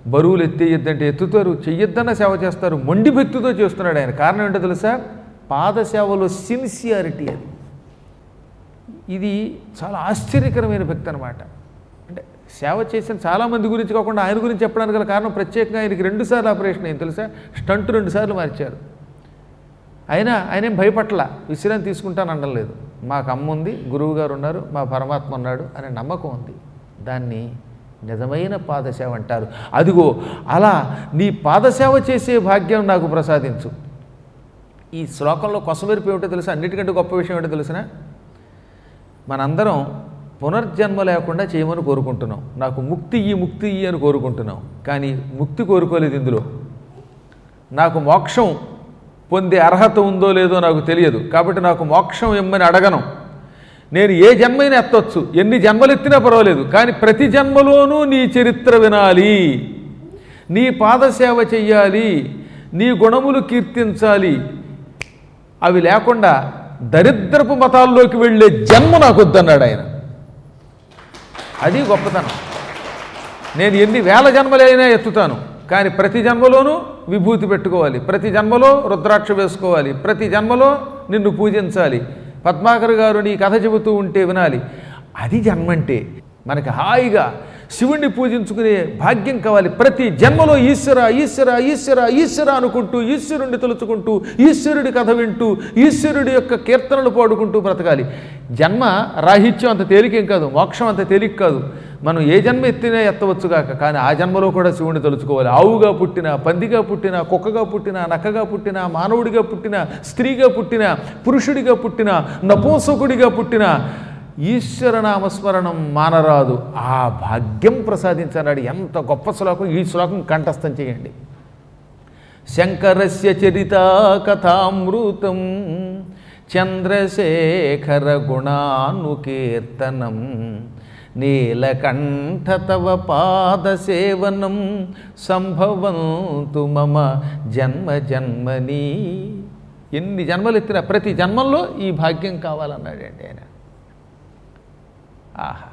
బరువులు ఎత్తేయొద్దంటే ఎత్తుతారు చెయ్యొద్దన్న సేవ చేస్తారు మొండి భక్తితో చేస్తున్నాడు ఆయన కారణం ఏంటో తెలుసా పాదసేవలో సిన్సియారిటీ అది ఇది చాలా ఆశ్చర్యకరమైన భక్తి అనమాట అంటే సేవ చేసిన చాలామంది గురించి కాకుండా ఆయన గురించి చెప్పడానికి గల కారణం ప్రత్యేకంగా ఆయనకి రెండుసార్లు ఆపరేషన్ అయింది తెలుసా స్టంట్ రెండుసార్లు మార్చారు అయినా ఆయనేం భయపట్ల విశ్రాంతి తీసుకుంటాను అనడం లేదు మాకు అమ్మ ఉంది గురువు గారు ఉన్నారు మా పరమాత్మ ఉన్నాడు అనే నమ్మకం ఉంది దాన్ని నిజమైన పాదసేవ అంటారు అదిగో అలా నీ పాదసేవ చేసే భాగ్యం నాకు ప్రసాదించు ఈ శ్లోకంలో కొసమెరుపు ఏమిటో తెలుసా అన్నిటికంటే గొప్ప విషయం ఏంటో తెలిసిన మనందరం పునర్జన్మ లేకుండా చేయమని కోరుకుంటున్నాం నాకు ముక్తి ఈ ముక్తి ఈ అని కోరుకుంటున్నాం కానీ ముక్తి కోరుకోలేదు ఇందులో నాకు మోక్షం పొందే అర్హత ఉందో లేదో నాకు తెలియదు కాబట్టి నాకు మోక్షం ఇమ్మని అడగను నేను ఏ జన్మైనా ఎత్తొచ్చు ఎన్ని జన్మలు ఎత్తినా పర్వాలేదు కానీ ప్రతి జన్మలోనూ నీ చరిత్ర వినాలి నీ పాదసేవ చెయ్యాలి నీ గుణములు కీర్తించాలి అవి లేకుండా దరిద్రపు మతాల్లోకి వెళ్ళే జన్మ నాకు వద్దన్నాడు ఆయన అది గొప్పతనం నేను ఎన్ని వేల జన్మలైనా ఎత్తుతాను కానీ ప్రతి జన్మలోనూ విభూతి పెట్టుకోవాలి ప్రతి జన్మలో రుద్రాక్ష వేసుకోవాలి ప్రతి జన్మలో నిన్ను పూజించాలి పద్మాకర్ గారు నీ కథ చెబుతూ ఉంటే వినాలి అది జన్మంటే మనకి హాయిగా శివుణ్ణి పూజించుకునే భాగ్యం కావాలి ప్రతి జన్మలో ఈశ్వర ఈశ్వర ఈశ్వర ఈశ్వర అనుకుంటూ ఈశ్వరుణ్ణి తలుచుకుంటూ ఈశ్వరుడి కథ వింటూ ఈశ్వరుడి యొక్క కీర్తనలు పాడుకుంటూ బ్రతకాలి జన్మ రాహిత్యం అంత తేలికేం కాదు మోక్షం అంత తేలిక కాదు మనం ఏ జన్మ ఎత్తినా ఎత్తవచ్చుగాక కానీ ఆ జన్మలో కూడా శివుణ్ణి తలుచుకోవాలి ఆవుగా పుట్టిన పందిగా పుట్టిన కుక్కగా పుట్టిన నక్కగా పుట్టిన మానవుడిగా పుట్టిన స్త్రీగా పుట్టిన పురుషుడిగా పుట్టిన నపూంసకుడిగా పుట్టిన ఈశ్వర నామస్మరణం మానరాదు ఆ భాగ్యం ప్రసాదించన్నాడు ఎంత గొప్ప శ్లోకం ఈ శ్లోకం కంఠస్థం చేయండి శంకరస్య చరితా కథామృతం చంద్రశేఖర గుణానుకీర్తనం నీలకంఠ తవ పాదసేవనం సంభవంతు మమ జన్మ జన్మని ఎన్ని జన్మలు ఎత్తినా ప్రతి జన్మల్లో ఈ భాగ్యం కావాలన్నాడండి ఆయన ఆహా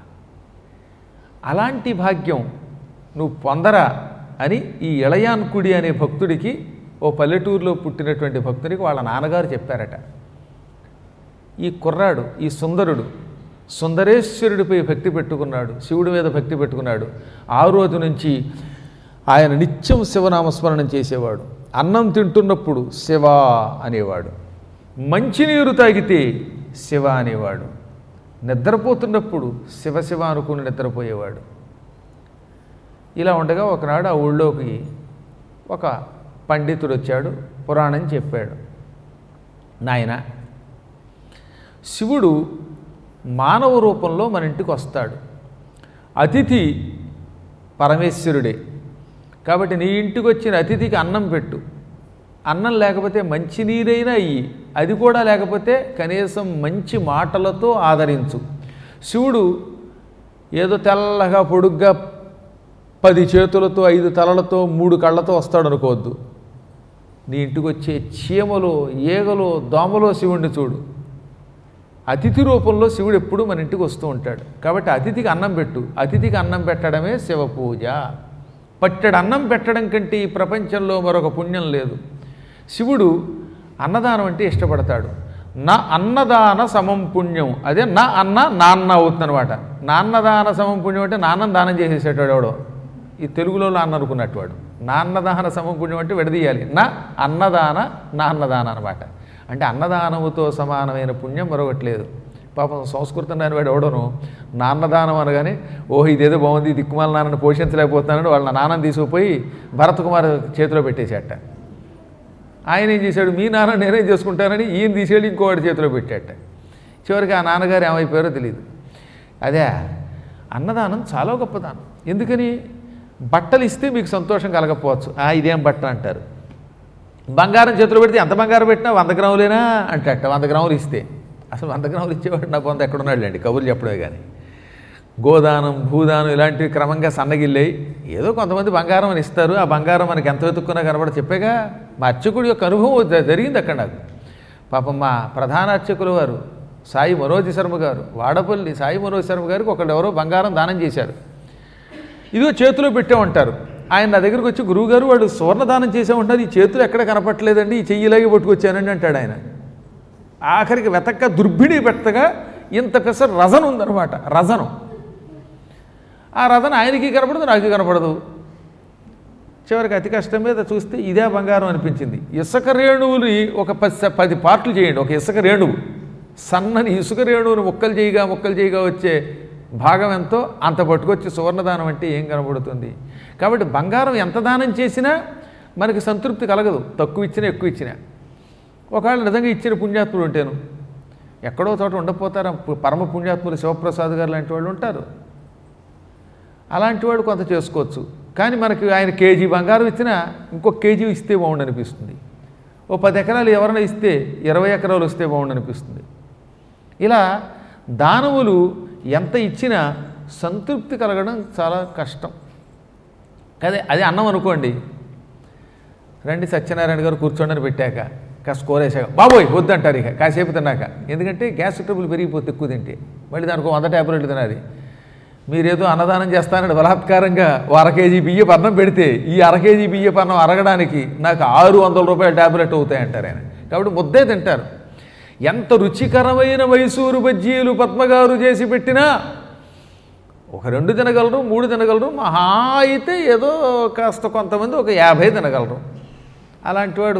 అలాంటి భాగ్యం నువ్వు పొందరా అని ఈ ఇళయాన్కుడి అనే భక్తుడికి ఓ పల్లెటూరులో పుట్టినటువంటి భక్తుడికి వాళ్ళ నాన్నగారు చెప్పారట ఈ కుర్రాడు ఈ సుందరుడు సుందరేశ్వరుడిపై భక్తి పెట్టుకున్నాడు శివుడి మీద భక్తి పెట్టుకున్నాడు ఆ రోజు నుంచి ఆయన నిత్యం శివనామస్మరణం చేసేవాడు అన్నం తింటున్నప్పుడు శివ అనేవాడు మంచినీరు తాగితే శివ అనేవాడు నిద్రపోతున్నప్పుడు శివ శివ అనుకుని నిద్రపోయేవాడు ఇలా ఉండగా ఒకనాడు ఆ ఊళ్ళోకి ఒక పండితుడు వచ్చాడు పురాణం చెప్పాడు నాయన శివుడు మానవ రూపంలో మన ఇంటికి వస్తాడు అతిథి పరమేశ్వరుడే కాబట్టి నీ ఇంటికి వచ్చిన అతిథికి అన్నం పెట్టు అన్నం లేకపోతే మంచి నీరైనా అయ్యి అది కూడా లేకపోతే కనీసం మంచి మాటలతో ఆదరించు శివుడు ఏదో తెల్లగా పొడుగ్గా పది చేతులతో ఐదు తలలతో మూడు కళ్ళతో వస్తాడు అనుకోవద్దు నీ ఇంటికి వచ్చే చీమలో ఈగలో దోమలో శివుణ్ణి చూడు అతిథి రూపంలో శివుడు ఎప్పుడూ మన ఇంటికి వస్తూ ఉంటాడు కాబట్టి అతిథికి అన్నం పెట్టు అతిథికి అన్నం పెట్టడమే శివ పూజ పట్టెడు అన్నం పెట్టడం కంటే ఈ ప్రపంచంలో మరొక పుణ్యం లేదు శివుడు అన్నదానం అంటే ఇష్టపడతాడు నా అన్నదాన సమం పుణ్యం అదే నా అన్న నాన్న అవుతుందన్నమాట నాన్నదాన సమం పుణ్యం అంటే నాన్నం దానం చేసేసేటాడు ఎవడో ఈ తెలుగులో నాన్న అనుకున్నట్టు వాడు నాన్నదాన సమం పుణ్యం అంటే విడదీయాలి నా అన్నదాన నాన్నదాన అనమాట అంటే అన్నదానముతో సమానమైన పుణ్యం మరొకటి లేదు పాపం సంస్కృతం దాని వాడు ఎవడను నాన్నదానం అనగానే ఓహో ఇదేదో బాగుంది ఈ దిక్కుమాల నాన్నని పోషించలేకపోతున్నాడు వాళ్ళ నాన్నని తీసుకుపోయి భరత్ కుమార్ చేతిలో పెట్టేసేట ఆయన ఏం చేశాడు మీ నాన్న నేనేం చేసుకుంటానని ఈయన తీసేది ఇంకోవాడి చేతిలో పెట్టాట చివరికి ఆ నాన్నగారు ఏమైపోయారో తెలియదు అదే అన్నదానం చాలా గొప్ప దానం ఎందుకని బట్టలు ఇస్తే మీకు సంతోషం కలగకపోవచ్చు ఆ ఇదేం బట్ట అంటారు బంగారం చేతిలో పెడితే ఎంత బంగారం పెట్టినా వంద గ్రాములేనా అంటట వంద గ్రాములు ఇస్తే అసలు వంద గ్రాములు ఇచ్చేవాడు నా పొంద ఎక్కడున్నాడులేండి కబుర్లు చెప్పడమే కానీ గోదానం భూదానం ఇలాంటివి క్రమంగా సన్నగిల్లాయి ఏదో కొంతమంది బంగారం అని ఇస్తారు ఆ బంగారం మనకి ఎంత వెతుక్కున్నా కనబడ చెప్పాగా మా అర్చకుడి యొక్క అనుభవం జ- జరిగింది అక్కడ నాకు పాపం మా ప్రధాన అర్చకుల వారు సాయి మనోజ్ శర్మ గారు వాడపల్లి సాయి మనోజ్ శర్మ గారికి ఒకళ్ళు ఎవరో బంగారం దానం చేశారు ఇదిగో చేతిలో పెట్టామంటారు ఆయన నా దగ్గరికి వచ్చి గురువుగారు వాడు సువర్ణదానం చేసే ఉంటారు ఈ చేతులు ఎక్కడ కనపట్లేదండి ఈ చెయ్యిలాగే పట్టుకొచ్చానండి అంటాడు ఆయన ఆఖరికి వెతక్క దుర్భిణి పెట్టగా ఇంత పెసర రజన ఉందన్నమాట రజనం ఆ రజన ఆయనకి కనపడదు నాకు కనపడదు చివరికి అతి కష్టం మీద చూస్తే ఇదే బంగారం అనిపించింది ఇసుక రేణువుని ఒక పది పది పార్ట్లు చేయండి ఒక ఇసుక రేణువు సన్నని ఇసుక రేణువుని ముక్కలు చేయగా ముక్కలు చేయగా వచ్చే భాగం ఎంతో అంత పట్టుకొచ్చి సువర్ణదానం అంటే ఏం కనబడుతుంది కాబట్టి బంగారం ఎంత దానం చేసినా మనకి సంతృప్తి కలగదు తక్కువ ఇచ్చినా ఎక్కువ ఇచ్చినా ఒకవేళ నిజంగా ఇచ్చిన పుణ్యాత్ములు ఉంటేను ఎక్కడో చోట ఉండకపోతారా పరమ పుణ్యాత్ములు శివప్రసాద్ గారు లాంటి వాళ్ళు ఉంటారు అలాంటి వాడు కొంత చేసుకోవచ్చు కానీ మనకి ఆయన కేజీ బంగారం ఇచ్చినా ఇంకొక కేజీ ఇస్తే బాగుండు అనిపిస్తుంది ఓ పది ఎకరాలు ఎవరైనా ఇస్తే ఇరవై ఎకరాలు వస్తే బాగుండు అనిపిస్తుంది ఇలా దానవులు ఎంత ఇచ్చినా సంతృప్తి కలగడం చాలా కష్టం అదే అది అన్నం అనుకోండి రండి సత్యనారాయణ గారు కూర్చోండి అని పెట్టాక కాస్త కోరేసాక బాబోయ్ వద్దంటారు ఇక కాసేపు తిన్నాక ఎందుకంటే గ్యాస్ ట్రబుల్ పెరిగిపోతే ఎక్కువ తింటే మళ్ళీ దానికి వంద ట్యాబ్లెట్లు తినాలి మీరేదో అన్నదానం చేస్తానని బలాత్కారంగా ఓ అర కేజీ బియ్యపు అన్నం పెడితే ఈ అర కేజీ బియ్యపు అన్నం అరగడానికి నాకు ఆరు వందల రూపాయల ట్యాబ్లెట్ అవుతాయంటారు ఆయన కాబట్టి ముద్దే తింటారు ఎంత రుచికరమైన మైసూరు బజ్జీలు పద్మగారు చేసి పెట్టినా ఒక రెండు తినగలరు మూడు తినగలరు మహా అయితే ఏదో కాస్త కొంతమంది ఒక యాభై తినగలరు అలాంటి వాడు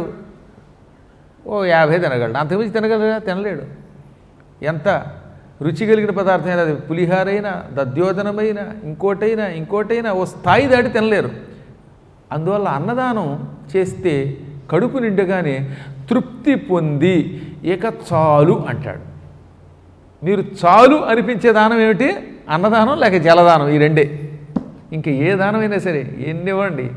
ఓ యాభై తినగలడు అంతకుమించి తినగలరా తినలేడు ఎంత రుచి కలిగిన పదార్థం అది పులిహారైనా దద్యోజనమైన ఇంకోటైనా ఇంకోటైనా ఓ స్థాయి దాటి తినలేరు అందువల్ల అన్నదానం చేస్తే కడుపు నిండగానే తృప్తి పొంది ఇక చాలు అంటాడు మీరు చాలు అనిపించే దానం ఏమిటి అన్నదానం లేక జలదానం ఈ రెండే ఇంకా ఏ దానమైనా సరే ఎన్ని ఇవ్వండి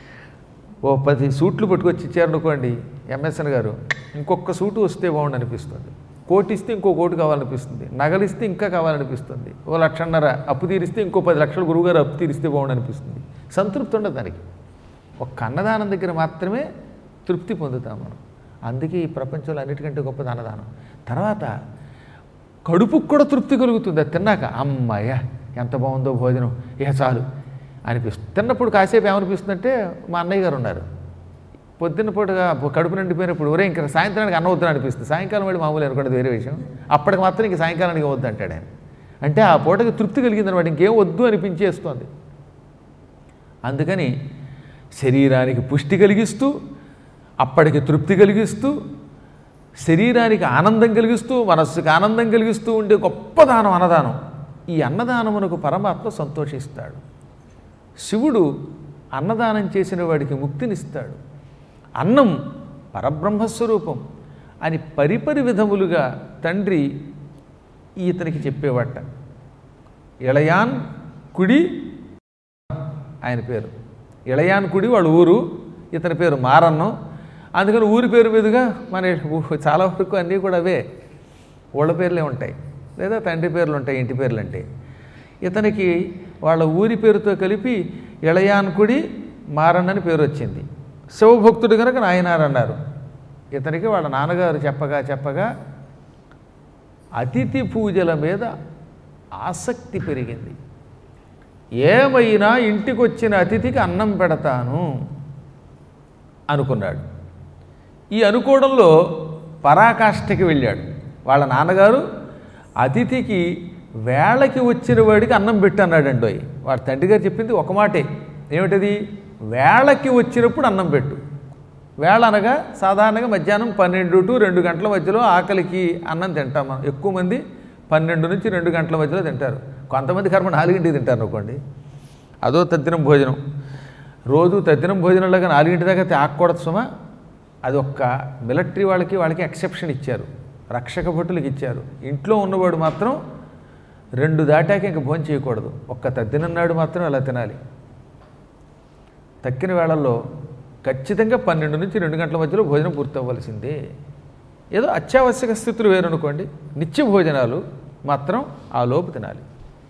ఓ పది సూట్లు పట్టుకొచ్చి ఇచ్చారనుకోండి ఎంఎస్ఎన్ గారు ఇంకొక సూటు వస్తే బాగుండు అనిపిస్తుంది కోటి ఇస్తే ఇంకో కోటి కావాలనిపిస్తుంది నగలిస్తే ఇంకా కావాలనిపిస్తుంది ఓ లక్షన్నర అప్పు తీరిస్తే ఇంకో పది లక్షలు గురువుగారు అప్పు తీరిస్తే బాగుండు అనిపిస్తుంది సంతృప్తి ఉండదు దానికి ఒక్క అన్నదానం దగ్గర మాత్రమే తృప్తి పొందుతాం మనం అందుకే ఈ ప్రపంచంలో అన్నిటికంటే గొప్పది అన్నదానం తర్వాత కడుపుకు కూడా తృప్తి కలుగుతుంది అది తిన్నాక అమ్మాయ ఎంత బాగుందో భోజనం ఇక చాలు అనిపిస్తుంది తిన్నప్పుడు కాసేపు ఏమనిపిస్తుందంటే మా అన్నయ్య గారు ఉన్నారు పొద్దున్న పూటగా కడుపు నిండిపోయినప్పుడు ఒరే ఇంకా సాయంత్రానికి అన్న వద్దని అనిపిస్తుంది సాయంకాలం వాడి మామూలు అనుకోండి వేరే విషయం అప్పటికి మాత్రం ఇంక సాయంకాలానికి వద్దు అంటాడు ఆయన అంటే ఆ పూటకి తృప్తి కలిగింది అనమాట ఇంకేం వద్దు అనిపించేస్తోంది అందుకని శరీరానికి పుష్టి కలిగిస్తూ అప్పటికి తృప్తి కలిగిస్తూ శరీరానికి ఆనందం కలిగిస్తూ మనస్సుకి ఆనందం కలిగిస్తూ ఉండే గొప్ప దానం అన్నదానం ఈ అన్నదానమునకు పరమాత్మ సంతోషిస్తాడు శివుడు అన్నదానం చేసిన వాడికి ముక్తినిస్తాడు అన్నం పరబ్రహ్మస్వరూపం అని పరిపరి విధములుగా తండ్రి ఇతనికి చెప్పేవాట ఇళయాన్ కుడి ఆయన పేరు ఇళయాన్ కుడి వాళ్ళ ఊరు ఇతని పేరు మారన్నం అందుకని ఊరి పేరు మీదుగా మన ఊ- చాలా వరకు అన్నీ కూడా అవే ఊళ్ళ పేర్లే ఉంటాయి లేదా తండ్రి పేర్లు ఉంటాయి ఇంటి పేర్లు అంటే ఇతనికి వాళ్ళ ఊరి పేరుతో కలిపి ఇళయాన్కుడి మారన్నని పేరు వచ్చింది శివభక్తుడు కనుక నాయనారు అన్నారు ఇతనికి వాళ్ళ నాన్నగారు చెప్పగా చెప్పగా అతిథి పూజల మీద ఆసక్తి పెరిగింది ఏమైనా ఇంటికి వచ్చిన అతిథికి అన్నం పెడతాను అనుకున్నాడు ఈ అనుకోవడంలో పరాకాష్ఠకి వెళ్ళాడు వాళ్ళ నాన్నగారు అతిథికి వేళకి వచ్చిన వాడికి అన్నం పెట్టు అన్నాడండి ఓయ్. వాళ్ళ తండ్రి గారు చెప్పింది ఒక మాటే ఏమిటది వేళకి వచ్చినప్పుడు అన్నం పెట్టు వేళ అనగా సాధారణంగా మధ్యాహ్నం పన్నెండు టు రెండు గంటల మధ్యలో ఆకలికి అన్నం తింటాం మనం ఎక్కువ మంది పన్నెండు నుంచి రెండు గంటల మధ్యలో తింటారు కొంతమంది కర్మ నాలుగింటికి తింటారు అనుకోండి అదో తద్దినం భోజనం రోజు తద్దినం భోజనంలాగా నాలుగింటి దాకా తాగకూడదు సుమా అది ఒక్క మిలిటరీ వాళ్ళకి వాళ్ళకి ఎక్సెప్షన్ ఇచ్చారు రక్షక భటులకు ఇచ్చారు ఇంట్లో ఉన్నవాడు మాత్రం రెండు దాటాక ఇంక భోజనం చేయకూడదు ఒక్క తద్దినం నాడు మాత్రం అలా తినాలి తక్కిన వేళల్లో ఖచ్చితంగా పన్నెండు నుంచి రెండు గంటల మధ్యలో భోజనం పూర్తి అవ్వాల్సిందే ఏదో అత్యావశ్యక స్థితులు వేరనుకోండి నిత్య భోజనాలు మాత్రం ఆ లోపు తినాలి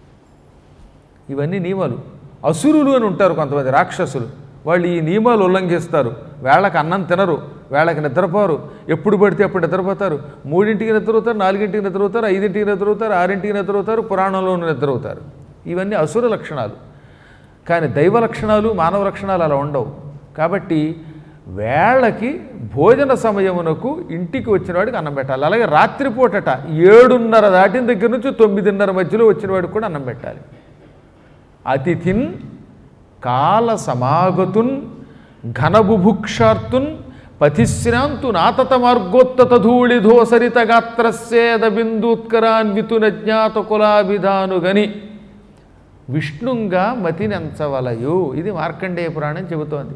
ఇవన్నీ నియమాలు అసురులు అని ఉంటారు కొంతమంది రాక్షసులు వాళ్ళు ఈ నియమాలు ఉల్లంఘిస్తారు వేళకి అన్నం తినరు వేళకి నిద్రపోరు ఎప్పుడు పడితే అప్పుడు నిద్రపోతారు మూడింటికి నిద్రపోతారు నాలుగింటికి నిద్రపోతారు ఐదింటికి నిద్రపోతారు ఆరింటికి నిద్రపోతారు పురాణంలోనూ నిద్రపోతారు ఇవన్నీ అసుర లక్షణాలు కానీ దైవ లక్షణాలు మానవ లక్షణాలు అలా ఉండవు కాబట్టి వేళకి భోజన సమయమునకు ఇంటికి వచ్చిన వాడికి అన్నం పెట్టాలి అలాగే రాత్రిపూటట ఏడున్నర దాటిన దగ్గర నుంచి తొమ్మిదిన్నర మధ్యలో వచ్చిన వాడికి కూడా అన్నం పెట్టాలి అతిథిన్ కాల సమాగతున్ ఘనబుభుక్షార్తున్ పతిశ్రాంతు నాతత మార్గోత్తత ధూళిధోసరిత గాత్రస్యేద బిందూత్కరాన్వితున జ్ఞాత కులాభిధానుగని విష్ణుంగా మతినెంచవలయు ఇది మార్కండేయ పురాణం చెబుతోంది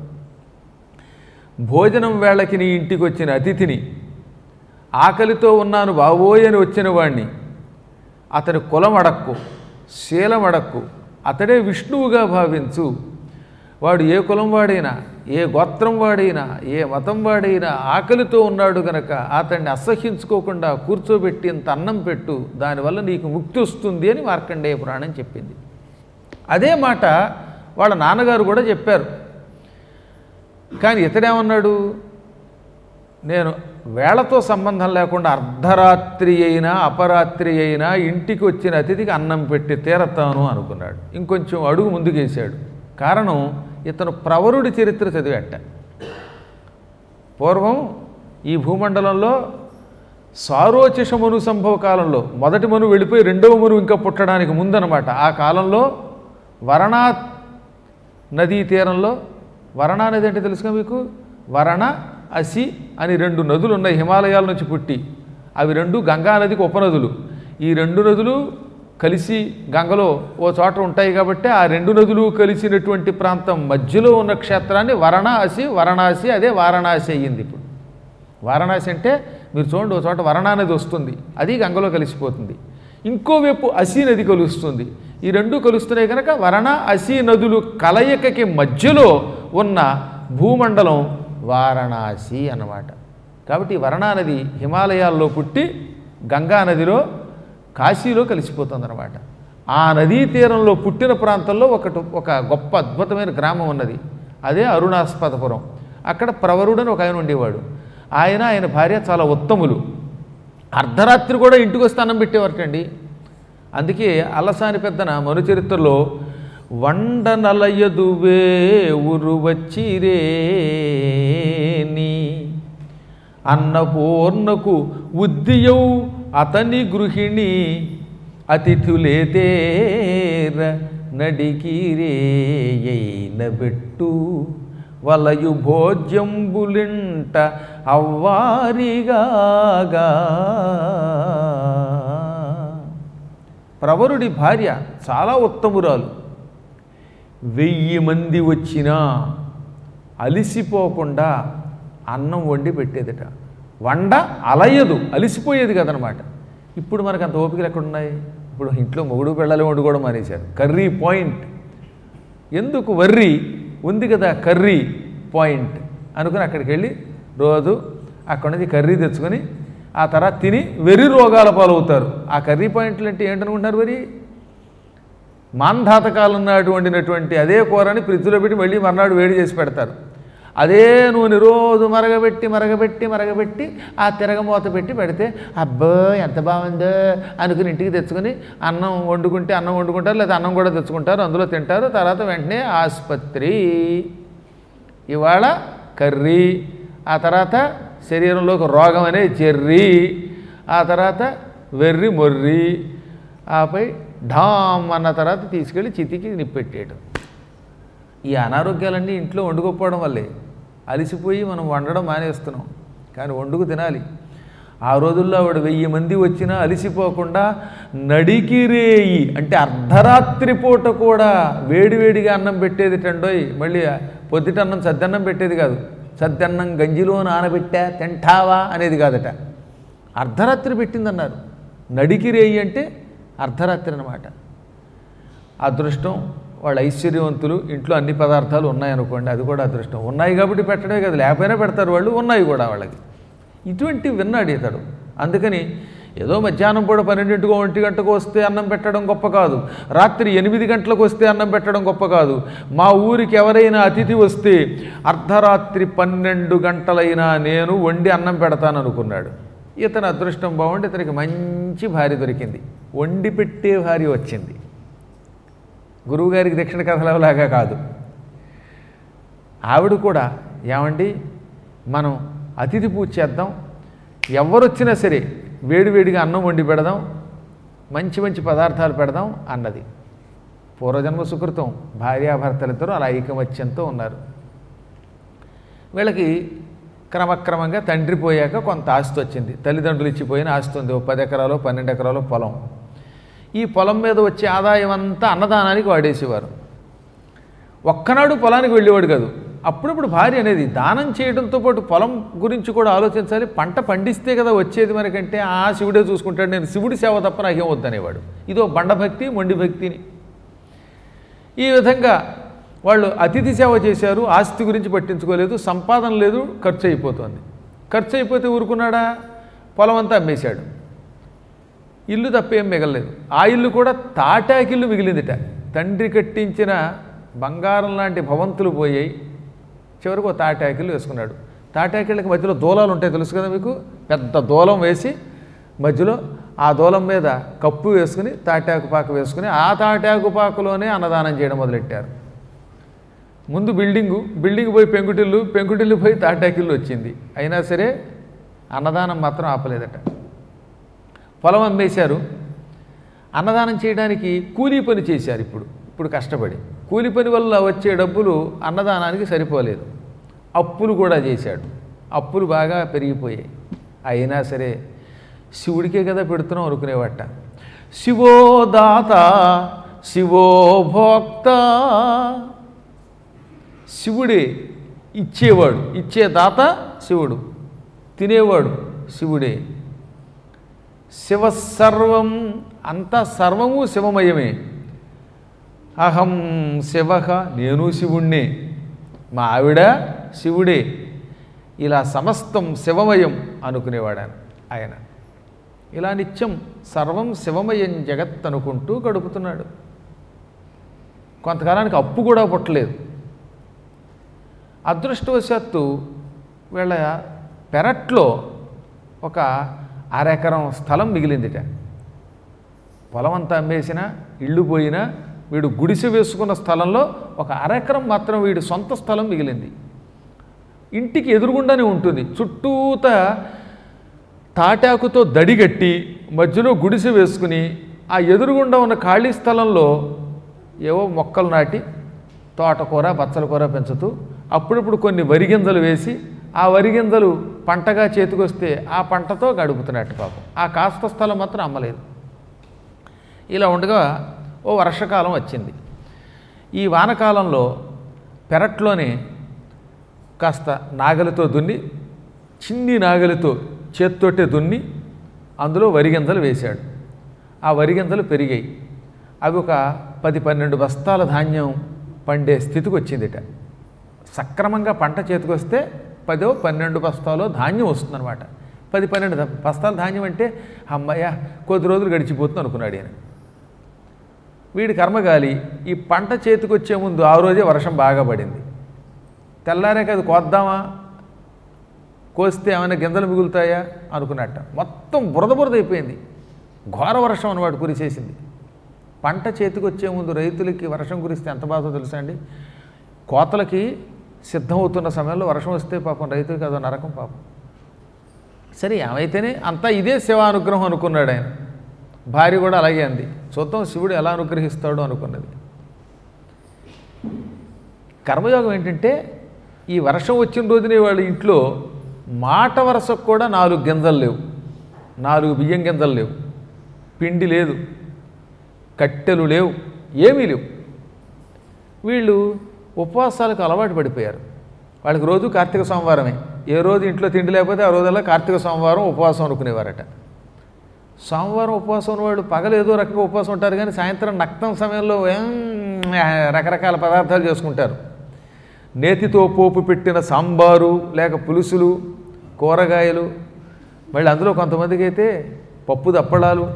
భోజనం వేళకి నీ ఇంటికి వచ్చిన అతిథిని ఆకలితో ఉన్నాను బావోయ్ అని వచ్చిన వాణ్ణి అతని కులం అడక్కు శీలం అడక్కు అతడే విష్ణువుగా భావించు వాడు ఏ కులం వాడైనా ఏ గోత్రం వాడైనా ఏ మతం వాడైనా ఆకలితో ఉన్నాడు గనక అతన్ని అసహ్యించుకోకుండా కూర్చోబెట్టి ఇంత అన్నం పెట్టు దానివల్ల నీకు ముక్తి వస్తుంది అని మార్కండేయ పురాణం చెప్పింది అదే మాట వాళ్ళ నాన్నగారు కూడా చెప్పారు కానీ ఇతడేమన్నాడు నేను వేళతో సంబంధం లేకుండా అర్ధరాత్రి అయినా అపరాత్రి అయినా ఇంటికి వచ్చిన అతిథికి అన్నం పెట్టి తీరతాను అనుకున్నాడు ఇంకొంచెం అడుగు ముందుకేశాడు కారణం ఇతను ప్రవరుడి చరిత్ర చదివేట పూర్వం ఈ భూమండలంలో సారోచిష మను సంభవ కాలంలో మొదటి మను వెళ్ళిపోయి రెండవ మను ఇంకా పుట్టడానికి ముందనమాట ఆ కాలంలో వరణా నదీ తీరంలో వరణా నది అంటే తెలుసుగా మీకు వరణ అసి అని రెండు నదులు ఉన్నాయి హిమాలయాల నుంచి పుట్టి అవి రెండు గంగా నదికి ఉపనదులు ఈ రెండు నదులు కలిసి గంగలో ఓ చోట ఉంటాయి కాబట్టి ఆ రెండు నదులు కలిసినటువంటి ప్రాంతం మధ్యలో ఉన్న క్షేత్రాన్ని వరణ అసి వరణాసి అదే వారణాసి అయ్యింది ఇప్పుడు వారణాసి అంటే మీరు చూడండి ఒక చోట వరణా నది వస్తుంది అది గంగలో కలిసిపోతుంది ఇంకోవైపు అసి నది కలుస్తుంది ఈ రెండు కలుస్తున్నాయి కనుక వరణ అసి నదులు కలయికకి మధ్యలో ఉన్న భూమండలం వారణాసి అన్నమాట కాబట్టి ఈ వరణా నది హిమాలయాల్లో పుట్టి గంగా నదిలో కాశీలో కలిసిపోతుందన్నమాట ఆ నదీ తీరంలో పుట్టిన ప్రాంతంలో ఒకటి ఒక గొప్ప అద్భుతమైన గ్రామం ఉన్నది అదే అరుణాస్పదపురం అక్కడ ప్రవరుడని ఒక ఆయన ఉండేవాడు ఆయన ఆయన భార్య చాలా ఉత్తములు అర్ధరాత్రి కూడా ఇంటికి వస్తే అన్నం పెట్టేవారటండి అందుకే అలసాని పెద్దన మనుచరిత్రలో వండనలయదువే ఉరువచ్చిరేని అన్నపూర్ణకు ఉద్దియౌ అతని గృహిణి అతిథులేతేర నడికిరేయైన బెట్టు వలయు భోజ్యంబులింట అవ్వారిగాగా ప్రవరుడి భార్య చాలా ఉత్తమురాలు వెయ్యి మంది వచ్చినా అలిసిపోకుండా అన్నం వండి పెట్టేదట వండ అలయదు అలిసిపోయేది కదనమాట ఇప్పుడు మనకు అంత ఓపికలు ఎక్కడున్నాయి ఇప్పుడు ఇంట్లో మొగుడు పిల్లలు వండుకోవడం మానేశారు కర్రీ పాయింట్ ఎందుకు వర్రీ ఉంది కదా కర్రీ పాయింట్ అనుకుని అక్కడికి వెళ్ళి రోజు అక్కడి నుంచి కర్రీ తెచ్చుకొని ఆ తర్వాత తిని వెర్రి రోగాల పాలవుతారు ఆ కర్రీ పాయింట్లు అంటే ఏంటనుకుంటున్నారు మరి మాంధాతకాలం నాడు వండినటువంటి అదే కూరని ఫ్రిడ్జ్లో పెట్టి మళ్ళీ మర్నాడు వేడి చేసి పెడతారు అదే నూనె రోజు మరగబెట్టి మరగబెట్టి మరగబెట్టి ఆ తిరగమూత పెట్టి పెడితే అబ్బో ఎంత బాగుందో అనుకుని ఇంటికి తెచ్చుకొని అన్నం వండుకుంటే అన్నం వండుకుంటారు లేదా అన్నం కూడా తెచ్చుకుంటారు అందులో తింటారు తర్వాత వెంటనే ఆసుపత్రి ఇవాళ కర్రీ ఆ తర్వాత శరీరంలో ఒక రోగం అనే చెర్రీ ఆ తర్వాత వెర్రి మొర్రి ఆపై ఢామ్ అన్న తర్వాత తీసుకెళ్ళి చితికి నిప్పెట్టేయడం ఈ అనారోగ్యాలన్నీ ఇంట్లో వండుకోకపోవడం వల్లే అలసిపోయి మనం వండడం మానేస్తున్నాం కానీ వండుకు తినాలి ఆ రోజుల్లో ఆవిడ వెయ్యి మంది వచ్చినా అలిసిపోకుండా నడికిరేయి అంటే అర్ధరాత్రి పూట కూడా వేడివేడిగా అన్నం పెట్టేది టండోయ్ మళ్ళీ పొద్దుటన్నం సద్దన్నం పెట్టేది కాదు సద్దన్నం గంజిలో నానబెట్టా తింటావా అనేది కాదట అర్ధరాత్రి పెట్టిందన్నారు నడికిరేయి అంటే అర్ధరాత్రి అన్నమాట అదృష్టం వాళ్ళ ఐశ్వర్యవంతులు ఇంట్లో అన్ని పదార్థాలు ఉన్నాయనుకోండి అది కూడా అదృష్టం ఉన్నాయి కాబట్టి పెట్టడమే కదా లేకపోయినా పెడతారు వాళ్ళు ఉన్నాయి కూడా వాళ్ళకి ఇటువంటి విన్నాడు ఇతడు అందుకని ఏదో మధ్యాహ్నం పూట పన్నెండింటికో ఒంటి గంటకు వస్తే అన్నం పెట్టడం గొప్ప కాదు రాత్రి ఎనిమిది గంటలకు వస్తే అన్నం పెట్టడం గొప్ప కాదు మా ఊరికి ఎవరైనా అతిథి వస్తే అర్ధరాత్రి పన్నెండు గంటలైనా నేను వండి అన్నం పెడతాను అనుకున్నాడు ఇతని అదృష్టం బాగుండి ఇతనికి మంచి భార్య దొరికింది వండి పెట్టే భార్య వచ్చింది గురువుగారికి దక్షిణ కథలలాగా కాదు ఆవిడ కూడా ఏమండి మనం అతిథి పూజ చేద్దాం ఎవరొచ్చినా సరే వేడివేడిగా అన్నం వండి పెడదాం మంచి మంచి పదార్థాలు పెడదాం అన్నది పూర్వజన్మ సుకృతం భార్యాభర్తలిద్దరూ అలా ఐకమత్యంతో ఉన్నారు వీళ్ళకి క్రమక్రమంగా తండ్రి పోయాక కొంత ఆస్తి వచ్చింది తల్లిదండ్రులు ఇచ్చిపోయిన ఆస్తి ఉంది ఓ పది ఎకరాలు పన్నెండు ఎకరాలు పొలం ఈ పొలం మీద వచ్చే ఆదాయం అంతా అన్నదానానికి వాడేసేవారు ఒక్కనాడు పొలానికి వెళ్ళేవాడు కాదు అప్పుడప్పుడు భార్య అనేది దానం చేయడంతో పాటు పొలం గురించి కూడా ఆలోచించాలి పంట పండిస్తే కదా వచ్చేది మనకంటే ఆ శివుడే చూసుకుంటాడు నేను శివుడి సేవ తప్ప నాకేం వద్దనేవాడు ఇదో బండభక్తి మొండి భక్తిని ఈ విధంగా వాళ్ళు అతిథి సేవ చేశారు ఆస్తి గురించి పట్టించుకోలేదు సంపాదన లేదు ఖర్చు అయిపోతుంది ఖర్చు అయిపోతే ఊరుకున్నాడా పొలం అంతా అమ్మేశాడు ఇల్లు తప్పేం మిగలలేదు ఆ ఇల్లు కూడా తాటాకిల్లు మిగిలిందిట తండ్రి కట్టించిన బంగారం లాంటి భవంతులు పోయాయి చివరికి ఒక తాటాకిల్లు వేసుకున్నాడు తాటాకిళ్ళకి మధ్యలో దూలాలు ఉంటాయి తెలుసు కదా మీకు పెద్ద దూలం వేసి మధ్యలో ఆ దూలం మీద కప్పు వేసుకుని తాటాకు పాక వేసుకుని ఆ తాటాకు పాకలోనే అన్నదానం చేయడం మొదలెట్టారు ముందు బిల్డింగు బిల్డింగ్ పోయి పెంకుటిల్లు పెంకుటిల్లు పోయి తాటాకిల్లు వచ్చింది అయినా సరే అన్నదానం మాత్రం ఆపలేదట పొలం అమ్మేశారు అన్నదానం చేయడానికి కూలీ పని చేశారు ఇప్పుడు ఇప్పుడు కష్టపడి కూలి పని వల్ల వచ్చే డబ్బులు అన్నదానానికి సరిపోలేదు అప్పులు కూడా చేశాడు అప్పులు బాగా పెరిగిపోయాయి అయినా సరే శివుడికే కదా పెడుతున్నాం అనుకునేవట శివో దాత శివో భోక్త శివుడే ఇచ్చేవాడు ఇచ్చే దాత శివుడు తినేవాడు శివుడే శివసర్వం అంతా సర్వము శివమయమే అహం శివ నేను శివుణ్ణే మా ఆవిడ శివుడే ఇలా సమస్తం శివమయం అనుకునేవాడు ఆయన ఇలా నిత్యం సర్వం శివమయం జగత్ అనుకుంటూ గడుపుతున్నాడు కొంతకాలానికి అప్పు కూడా పుట్టలేదు అదృష్టవశాత్తు వీళ్ళ పెరట్లో ఒక అరెకరం స్థలం మిగిలిందిట పొలం అంతా అమ్మేసినా ఇళ్ళు పోయినా వీడు గుడిసె వేసుకున్న స్థలంలో ఒక అరెకరం మాత్రం వీడి సొంత స్థలం మిగిలింది ఇంటికి ఎదురుగుండానే ఉంటుంది చుట్టూత తాటాకుతో దడిగట్టి మధ్యలో గుడిసె వేసుకుని ఆ ఎదురుగుండా ఉన్న ఖాళీ స్థలంలో ఏవో మొక్కలు నాటి తోటకూర బచ్చల కూర పెంచుతూ అప్పుడప్పుడు కొన్ని వరిగింజలు వేసి ఆ వరిగింజలు పంటగా చేతికొస్తే ఆ పంటతో గడుపుతున్నట్టు పాపం ఆ కాస్త స్థలం మాత్రం అమ్మలేదు ఇలా ఉండగా ఓ వర్షకాలం వచ్చింది ఈ వానకాలంలో పెరట్లోనే కాస్త నాగలితో దున్ని చిన్ని నాగలితో చేత్తోటే దున్ని అందులో వరిగింజలు వేశాడు ఆ వరిగింజలు పెరిగాయి అవి ఒక పది పన్నెండు బస్తాల ధాన్యం పండే స్థితికి వచ్చిందిట సక్రమంగా పంట చేతికొస్తే పదో పన్నెండు బస్తాలో ధాన్యం వస్తుందన్నమాట పది పన్నెండు ద- బస్తాల ధాన్యం అంటే అమ్మయ్య కొద్ది రోజులు గడిచిపోతుంది అనుకున్నాడు ఈయన వీడి కర్మగాలి ఈ పంట చేతికొచ్చే ముందు ఆ రోజే వర్షం బాగా పడింది తెల్లారాక అది కోద్దామా కోస్తే ఏమైనా గింజలు మిగులుతాయా అనుకున్నట్ట మొత్తం బురద బురద అయిపోయింది ఘోర వర్షం అనమాట కురిసేసింది పంట చేతికొచ్చే ముందు రైతులకి వర్షం కురిస్తే ఎంత బాధో తెలుసా అండి కోతలకి సిద్ధమవుతున్న సమయంలో వర్షం వస్తే పాపం రైతులకి అదో నరకం పాపం సరే ఏమైతేనే అంతా ఇదే శివానుగ్రహం అనుకున్నాడు ఆయన భార్య కూడా అలాగే అంది చూద్దాం శివుడు ఎలా అనుగ్రహిస్తాడో అనుకున్నది కర్మయోగం ఏంటంటే ఈ వర్షం వచ్చిన రోజునే వాళ్ళ ఇంట్లో మాట వరసకు కూడా నాలుగు గింజలు లేవు నాలుగు బియ్యం గింజలు లేవు పిండి లేదు కట్టెలు లేవు ఏమీ లేవు వీళ్ళు ఉపవాసాలకు అలవాటు పడిపోయారు వాళ్ళకి రోజు కార్తీక సోమవారమే ఏ రోజు ఇంట్లో తిండి లేకపోతే ఆ రోజల్లా కార్తీక సోమవారం ఉపవాసం అనుకునేవారట సోమవారం ఉపవాసం ఉన్నవాళ్ళు పగలు ఏదో రకంగా ఉపవాసం ఉంటారు కానీ సాయంత్రం నక్తం సమయంలో ఏం రకరకాల పదార్థాలు చేసుకుంటారు నేతితో పోపు పెట్టిన సాంబారు లేక పులుసులు కూరగాయలు మళ్ళీ అందులో కొంతమందికి అయితే పప్పు దప్పడాలు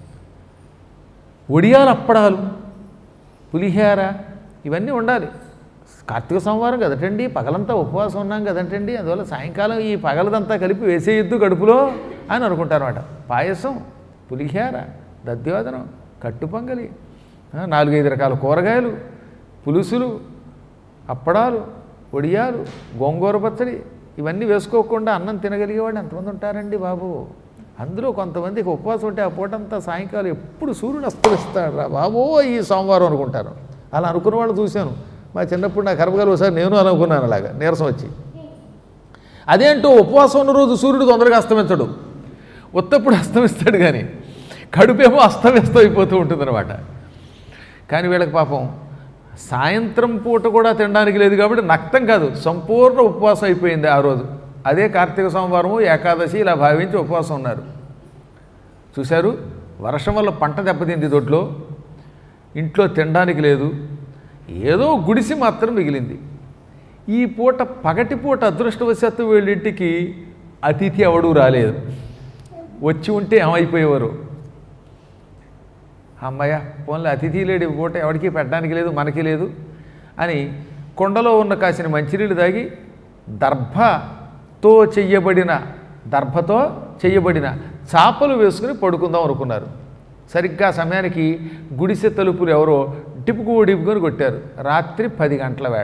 ఒడియాల అప్పడాలు పులిహేర ఇవన్నీ ఉండాలి కార్తీక సోమవారం కదటండి పగలంతా ఉపవాసం ఉన్నాం కదటండి అందువల్ల సాయంకాలం ఈ పగలదంతా కలిపి వేసేయద్దు కడుపులో అని అనుకుంటారన్నమాట పాయసం పులిహేర దద్యోదనం కట్టు పొంగలి ఆ, నాలుగైదు రకాల కూరగాయలు పులుసులు అప్పడాలు వడియాలు గోంగూర పచ్చడి ఇవన్నీ వేసుకోకుండా అన్నం తినగలిగేవాడు ఎంతమంది ఉంటారండి బాబు అందులో కొంతమందికి ఉపవాసం ఉంటే ఆ పూటంతా సాయంకాలం ఎప్పుడు సూర్యుడు అస్తమిస్తాడు రా బాబో ఈ సోమవారం అనుకుంటారు అలా అనుకున్న వాళ్ళు చూశాను మా చిన్నప్పుడు నాకు కర్మగారు ఒకసారి నేను అలా అనుకున్నాను అలాగా నీరసం వచ్చి అదేంటో ఉపవాసం ఉన్న రోజు సూర్యుడు తొందరగా అస్తమించడు ఉత్తప్పుడు అస్తమిస్తాడు కానీ కడుపేమో అస్తవ్యస్తం అయిపోతూ ఉంటుందన్నమాట కానీ వీళ్ళకి పాపం సాయంత్రం పూట కూడా తినడానికి లేదు కాబట్టి నక్తం కాదు సంపూర్ణ ఉపవాసం అయిపోయింది ఆ రోజు అదే కార్తీక సోమవారము ఏకాదశి ఇలా భావించి ఉపవాసం ఉన్నారు చూశారు వర్షం వల్ల పంట దెబ్బతింది దొడ్లో ఇంట్లో తినడానికి లేదు ఏదో గుడిసి మాత్రం మిగిలింది ఈ పూట పగటి పూట అదృష్టవశాత్తు వీళ్ళింటికి అతిథి ఎవడూ రాలేదు వచ్చి ఉంటే ఏమైపోయేవారు అమ్మయ్య పోన్లే అతిథి లేడు ఈ పూట ఎవరికి పెట్టడానికి లేదు మనకి లేదు అని కొండలో ఉన్న కాసిన మంచినీళ్ళు తాగి దర్భతో చెయ్యబడిన దర్భతో చెయ్యబడిన చాపలు వేసుకుని పడుకుందాం అనుకున్నారు సరిగ్గా ఆ సమయానికి గుడిసె తలుపులు ఎవరో డిపుకు డిపుకొని కొట్టారు రాత్రి పది గంటల వేళ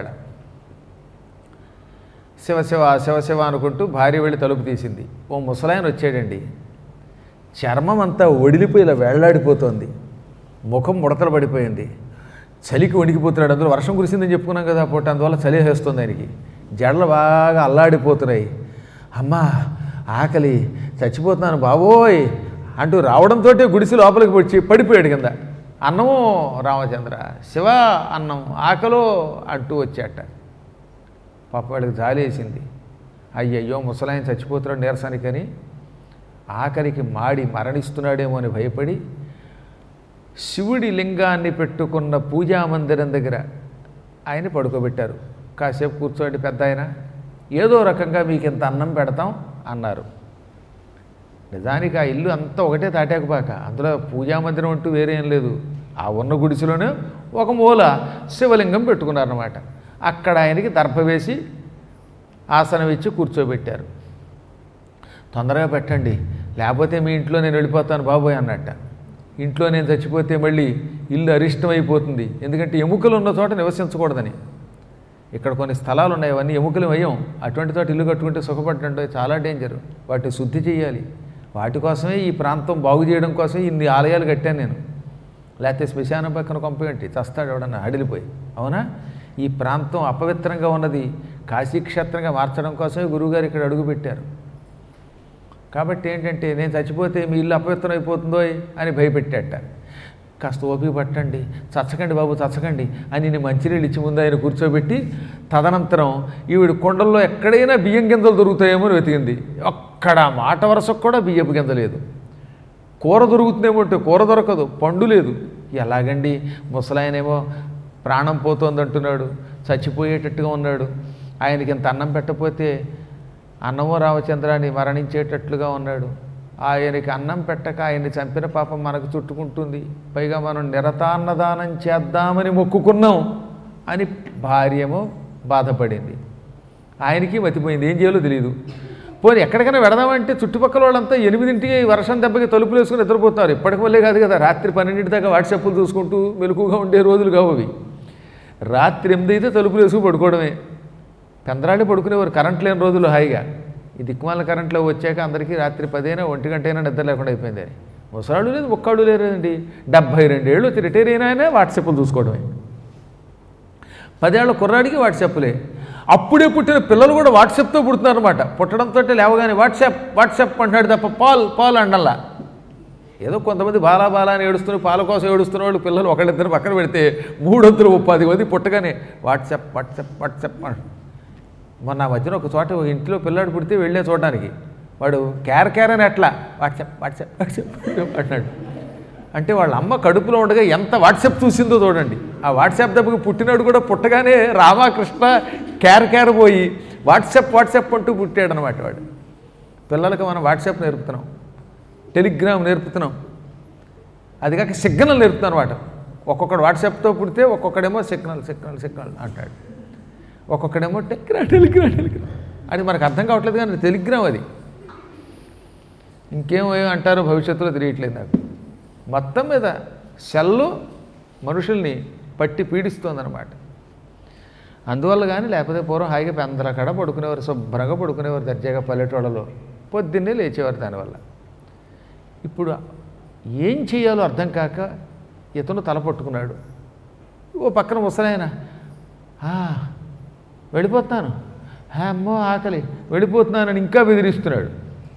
శివ శివ శివ శివ అనుకుంటూ భార్య వెళ్ళి తలుపు తీసింది ఓ ముసలాయన వచ్చాడండి చర్మం అంతా ఒడిలిపోయి ఇలా వేళ్లాడిపోతోంది ముఖం ముడతలు పడిపోయింది చలికి వణికిపోతున్నాడు అందులో వర్షం కురిసిందని చెప్పుకున్నాం కదా పూట అందువల్ల చలి వేస్తుంది ఆయనకి జడలు బాగా అల్లాడిపోతున్నాయి అమ్మా ఆకలి చచ్చిపోతున్నాను బాబోయ్ అంటూ రావడంతో గుడిసి లోపలికి వచ్చి పడిపోయాడు కింద అన్నము రామచంద్ర శివ అన్నం ఆకలో అంటూ వచ్చాట పాప వాళ్ళకి జాలేసింది అయ్యయ్యో ముసలాయన చచ్చిపోతున్నాడు నీరసానికని ఆఖరికి మాడి మరణిస్తున్నాడేమో అని భయపడి శివుడి లింగాన్ని పెట్టుకున్న పూజా మందిరం దగ్గర ఆయన పడుకోబెట్టారు కాసేపు కూర్చోండి పెద్ద ఆయన ఏదో రకంగా మీకు ఇంత అన్నం పెడతాం అన్నారు నిజానికి ఆ ఇల్లు అంతా ఒకటే తాటాకుపాక అందులో పూజా మందిరం అంటూ వేరే ఏం లేదు ఆ ఉన్న గుడిసెలోనే ఒక మూల శివలింగం పెట్టుకున్నారన్నమాట అక్కడ ఆయనకి దర్భ వేసి ఆసనం ఇచ్చి కూర్చోబెట్టారు తొందరగా పెట్టండి లేకపోతే మీ ఇంట్లో నేను వెళ్ళిపోతాను బాబోయ్ అన్నట్ట ఇంట్లో నేను చచ్చిపోతే మళ్ళీ ఇల్లు అరిష్టం అయిపోతుంది ఎందుకంటే ఎముకలు ఉన్న చోట నివసించకూడదని ఇక్కడ కొన్ని స్థలాలు ఉన్నాయి అవన్నీ ఎముకలు వేయం అటువంటి చోట ఇల్లు కట్టుకుంటే సుఖపడ్డంటే చాలా డేంజర్ వాటిని శుద్ధి చేయాలి వాటి కోసమే ఈ ప్రాంతం బాగు చేయడం కోసమే ఇన్ని ఆలయాలు కట్టాను నేను లేకపోతే శ్మశానం పక్కన కొంపేంటి చస్తాడు ఎవడన్నా అడిలిపోయి అవునా ఈ ప్రాంతం అపవిత్రంగా ఉన్నది కాశీక్షేత్రంగా మార్చడం కోసమే గురువుగారు ఇక్కడ అడుగుపెట్టారు కాబట్టి ఏంటంటే నేను చచ్చిపోతే మీ ఇల్లు అపవిత్రం అయిపోతుందో అని భయపెట్టాట కాస్త ఓపిక పట్టండి చచ్చకండి బాబు చచ్చకండి అని నేను మంచినీళ్ళు ఇచ్చి ముందు ఆయన కూర్చోబెట్టి తదనంతరం ఈవిడ కొండల్లో ఎక్కడైనా బియ్యం గింజలు దొరుకుతాయేమో అని వెతికింది ఒక్కడ మాట వరుసకు కూడా బియ్యపు గింజ లేదు కూర దొరుకుతుందేమో అంటే కూర దొరకదు పండు లేదు ఎలాగండి ముసలాయనేమో ప్రాణం పోతోంది అంటున్నాడు చచ్చిపోయేటట్టుగా ఉన్నాడు ఆయనకి ఇంత అన్నం పెట్టకపోతే అన్నమో రామచంద్రాన్ని మరణించేటట్లుగా ఉన్నాడు ఆయనకి అన్నం పెట్టక ఆయన్ని చంపిన పాపం మనకు చుట్టుకుంటుంది పైగా మనం నిరతాన్నదానం చేద్దామని మొక్కుకున్నాం అని భార్యేమో బాధపడింది ఆయనకి మతిపోయింది ఏం చేయాలో తెలియదు పోనీ ఎక్కడికైనా వెడదామంటే చుట్టుపక్కల వాళ్ళంతా ఎనిమిదింటికి వర్షం దెబ్బకి తలుపులు వేసుకుని నిద్రపోతున్నారు ఇప్పటికి వల్లే కాదు కదా రాత్రి పన్నెండింటి దాకా వాట్సాప్లు చూసుకుంటూ మెలకుగా ఉండే రోజులు కావు అవి రాత్రి ఎనిమిది అయితే తలుపులు వేసుకు పడుకోవడమే పెందరాళ్ళు పడుకునేవారు కరెంట్ లేని రోజులు హాయిగా ఈ దిక్కుమాల కరెంట్లో వచ్చాక అందరికీ రాత్రి పదైనా ఒంటి గంట అయినా నిద్ర లేకుండా అయిపోయింది అని ముసలాడు లేదు ఒక్కడు లేరండి డెబ్భై రెండేళ్ళు వచ్చి రిటైర్ అయినా వాట్సాప్లు చూసుకోవడమే పదేళ్ల కుర్రాడికి వాట్సాప్లే అప్పుడే పుట్టిన పిల్లలు కూడా వాట్సాప్తో పుడుతున్నారన్నమాట పుట్టడంతో లేవగానే వాట్సాప్ వాట్సాప్ అంటాడు తప్ప పాల్ పాల్ అండల్లా ఏదో కొంతమంది బాలా బాలా అని ఏడుస్తున్న పాల కోసం ఏడుస్తున్న వాళ్ళు పిల్లలు ఒకళ్ళిద్దరు పక్కన పెడితే మూడొంతులు ముప్పది మంది పుట్టగానే వాట్సాప్ వాట్సాప్ వాట్సాప్ అంట మొన్న ఆ మధ్యన ఒక చోట ఒక ఇంట్లో పిల్లాడు పుడితే వెళ్ళే చూడడానికి వాడు క్యార్ క్యార్ అని ఎట్లా వాట్సాప్ వాట్సాప్ వాట్సాప్ అంటున్నాడు అంటే వాళ్ళ అమ్మ కడుపులో ఉండగా ఎంత వాట్సాప్ చూసిందో చూడండి ఆ వాట్సాప్ దెబ్బకి పుట్టినాడు కూడా పుట్టగానే రామకృష్ణ క్యార్ క్యార్ పోయి వాట్సాప్ వాట్సాప్ అంటూ పుట్టాడు అనమాట వాడు పిల్లలకు మనం వాట్సాప్ నేర్పుతున్నాం టెలిగ్రామ్ నేర్పుతున్నాం అది కాక సిగ్నల్ నేర్పుతున్నాం అనమాట ఒక్కొక్కడు వాట్సాప్తో పుడితే ఒక్కొక్కడేమో సిగ్నల్ సిగ్నల్ సిగ్నల్ అంటాడు ఒక్కొక్కడేమో టెలిగ్రా టెలిగ్రా టెలిగ్రామ్ అది మనకు అర్థం కావట్లేదు కానీ టెలిగ్రామ్ అది ఇంకేమో అంటారో భవిష్యత్తులో తెలియట్లేదు నాకు మొత్తం మీద సెల్లు మనుషుల్ని పట్టి పీడిస్తోందనమాట అందువల్ల కానీ లేకపోతే పూర్వం హాయిగా పెందల కడ పడుకునేవారు శుభ్రంగా పడుకునేవారు దర్జాగా పల్లెటూళ్ళలో పొద్దున్నే లేచేవారు దానివల్ల ఇప్పుడు ఏం చేయాలో అర్థం కాక ఇతను తల పట్టుకున్నాడు ఓ పక్కన ముసలాయన "ఆ, వెళ్ళిపోతున్నాను "ఆ, అమ్మో ఆకలి వెళ్ళిపోతున్నానని ఇంకా బెదిరిస్తున్నాడు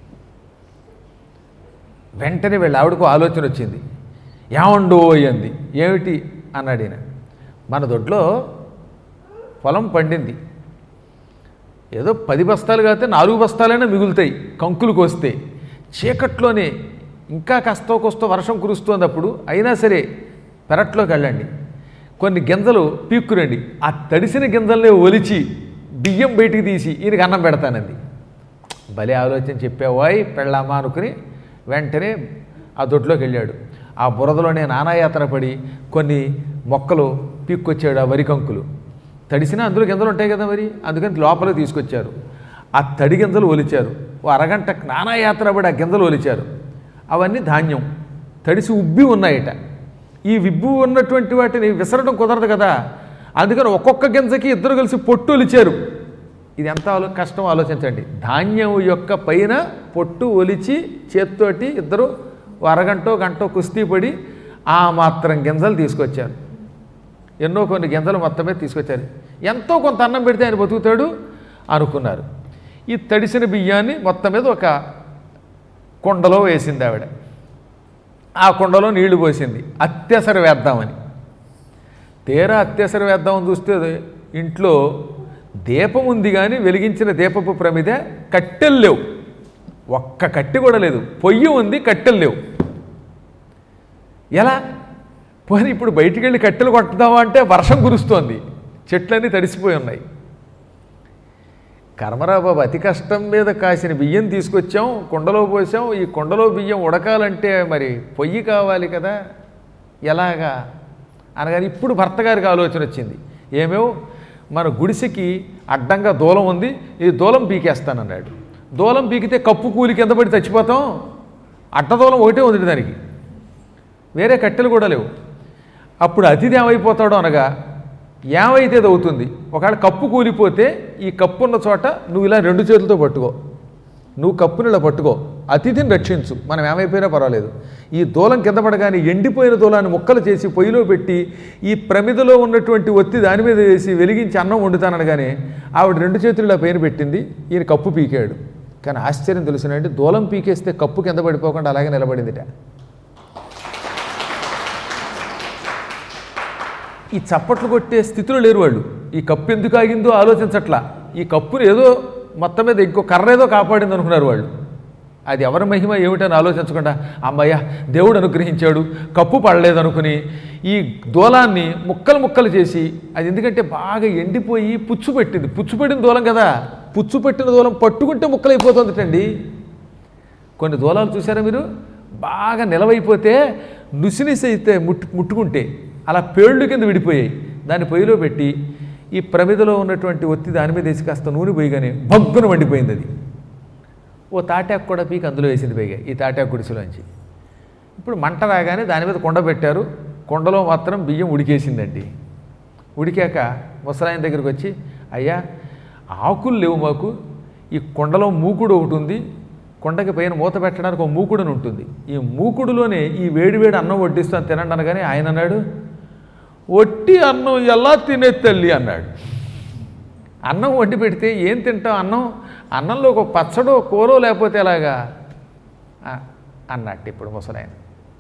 వెంటనే వెళ్ళి ఆవిడకు ఆలోచన వచ్చింది ఏమండో అంది ఏమిటి అన్నాడు ఈయన మన దొడ్లో పొలం పండింది ఏదో పది బస్తాలు కాకపోతే నాలుగు బస్తాలైనా మిగులుతాయి కంకులు కోస్తే చీకట్లోనే ఇంకా కస్తో కొస్తో వర్షం కురుస్తోంది అప్పుడు అయినా సరే పెరట్లోకి వెళ్ళండి కొన్ని గింజలు పీక్కురండి ఆ తడిసిన గింజల్ని ఒలిచి బియ్యం బయటికి తీసి ఈయనకి అన్నం పెడతానంది భలే ఆలోచన చెప్పావాయ్ పెళ్ళామా అనుకుని వెంటనే ఆ దొడ్లోకి వెళ్ళాడు ఆ బురదలోనే నానాయాత్ర పడి కొన్ని మొక్కలు పీక్కొచ్చాడు ఆ వరి కంకులు తడిసినా అందులో గింజలు ఉంటాయి కదా మరి అందుకని లోపల తీసుకొచ్చారు ఆ తడి గింజలు ఒలిచారు ఓ అరగంట నానాయాత్ర పడి ఆ గింజలు ఒలిచారు అవన్నీ ధాన్యం తడిసి ఉబ్బి ఉన్నాయట ఈ విబ్బు ఉన్నటువంటి వాటిని విసరడం కుదరదు కదా అందుకని ఒక్కొక్క గింజకి ఇద్దరు కలిసి పొట్టు ఒలిచారు ఇది ఎంత ఆలో కష్టం ఆలోచించండి ధాన్యం యొక్క పైన పొట్టు ఒలిచి చేత్తోటి ఇద్దరు ఓ అరగంటో గంటో కుస్తీ పడి ఆ మాత్రం గింజలు తీసుకొచ్చారు ఎన్నో కొన్ని గింజలు మొత్తమే తీసుకొచ్చారు ఎంతో కొంత అన్నం పెడితే ఆయన బతుకుతాడు అనుకున్నారు ఈ తడిసిన బియ్యాన్ని మొత్తం మీద ఒక కుండలో వేసింది ఆవిడ ఆ కుండలో నీళ్లు పోసింది అత్యసర వేద్దామని తీరా అత్యసర వేద్దామని చూస్తే ఇంట్లో దీపం ఉంది కానీ వెలిగించిన దీపపు ప్రమిద కట్టెలు లేవు ఒక్క కట్టె కూడా లేదు పొయ్యి ఉంది కట్టెలు లేవు ఎలా పోనీ ఇప్పుడు బయటికి వెళ్ళి కట్టెలు కొట్టుదామా అంటే వర్షం కురుస్తోంది చెట్లన్నీ తడిసిపోయి ఉన్నాయి కర్మరా బాబు అతి కష్టం మీద కాసిన బియ్యం తీసుకొచ్చాం కుండలో పోసాం ఈ కుండలో బియ్యం ఉడకాలంటే మరి పొయ్యి కావాలి కదా ఎలాగా అనగానే ఇప్పుడు భర్త గారికి ఆలోచన వచ్చింది ఏమేవో మన గుడిసెకి అడ్డంగా దూలం ఉంది ఈ దూలం పీకేస్తానన్నాడు దూలం పీకితే కప్పు కూలి కింద పడి చచ్చిపోతాం అడ్డదూలం ఒకటే ఉంది దానికి వేరే కట్టెలు కూడా లేవు అప్పుడు అతిథి ఏమైపోతాడో అనగా ఏమైతే అది అవుతుంది ఒకవేళ కప్పు కూలిపోతే ఈ కప్పు ఉన్న చోట నువ్వు ఇలా రెండు చేతులతో పట్టుకో నువ్వు కప్పుని ఇలా పట్టుకో అతిథిని రక్షించు మనం ఏమైపోయినా పర్వాలేదు ఈ దూలం కింద పడగానే ఎండిపోయిన దూలాన్ని ముక్కలు చేసి పొయ్యిలో పెట్టి ఈ ప్రమిదలో ఉన్నటువంటి ఒత్తి దాని మీద వేసి వెలిగించి అన్నం వండుతాననగానే ఆవిడ రెండు చేతులు ఇలా పైన పెట్టింది ఈయన కప్పు పీకాడు కానీ ఆశ్చర్యం తెలుసునంటే దూలం పీకేస్తే కప్పు కింద పడిపోకుండా అలాగే నిలబడిందిట ఈ చప్పట్లు కొట్టే స్థితిలో లేరు వాళ్ళు ఈ కప్పు ఎందుకు ఆగిందో ఆలోచించట్లా ఈ కప్పుని ఏదో మొత్తం మీద ఇంకో కర్ర ఏదో కాపాడింది అనుకున్నారు వాళ్ళు అది ఎవరి మహిమ ఏమిటని ఆలోచించకుండా అమ్మయ్య దేవుడు అనుగ్రహించాడు కప్పు పడలేదు అనుకుని ఈ దూలాన్ని ముక్కలు ముక్కలు చేసి అది ఎందుకంటే బాగా ఎండిపోయి పుచ్చు పెట్టింది పుచ్చు పెట్టిన దూలం కదా పుచ్చు పెట్టిన దూలం పట్టుకుంటే ముక్కలైపోతుందటండి కొన్ని దూలాలు చూసారా మీరు బాగా నిలవైపోతే నుసినిసి అయితే ముట్టు ముట్టుకుంటే అలా పేళ్ళు కింద విడిపోయాయి దాన్ని పొయ్యిలో పెట్టి ఈ ప్రమిదలో ఉన్నటువంటి ఒత్తి దాని మీద వేసి కాస్త నూనె పోయిగానే బగ్గున మండిపోయింది అది ఓ తాటాకు కూడా పీకి అందులో వేసింది పైగా ఈ తాటాకు గుడిసెలోంచి ఇప్పుడు మంట రాగానే దాని మీద కొండ పెట్టారు కొండలో మాత్రం బియ్యం ఉడికేసిందండి ఉడికాక ముసలాయన దగ్గరికి వచ్చి అయ్యా ఆకులు లేవు మాకు ఈ కొండలో మూకుడు ఒకటి ఉంది కొండకి పైన మూత పెట్టడానికి ఒక మూకుడుని ఉంటుంది ఈ మూకుడులోనే ఈ వేడివేడి అన్నం వడ్డిస్తాను తినండి అనగానే ఆయన అన్నాడు ఒట్టి అన్నం ఎలా తినే తల్లి అన్నాడు అన్నం వండి పెడితే ఏం తింటాం అన్నం అన్నంలో ఒక పచ్చడో కూరో లేకపోతే ఎలాగా ఆ, అన్నట్టు ఇప్పుడు ముసలాయన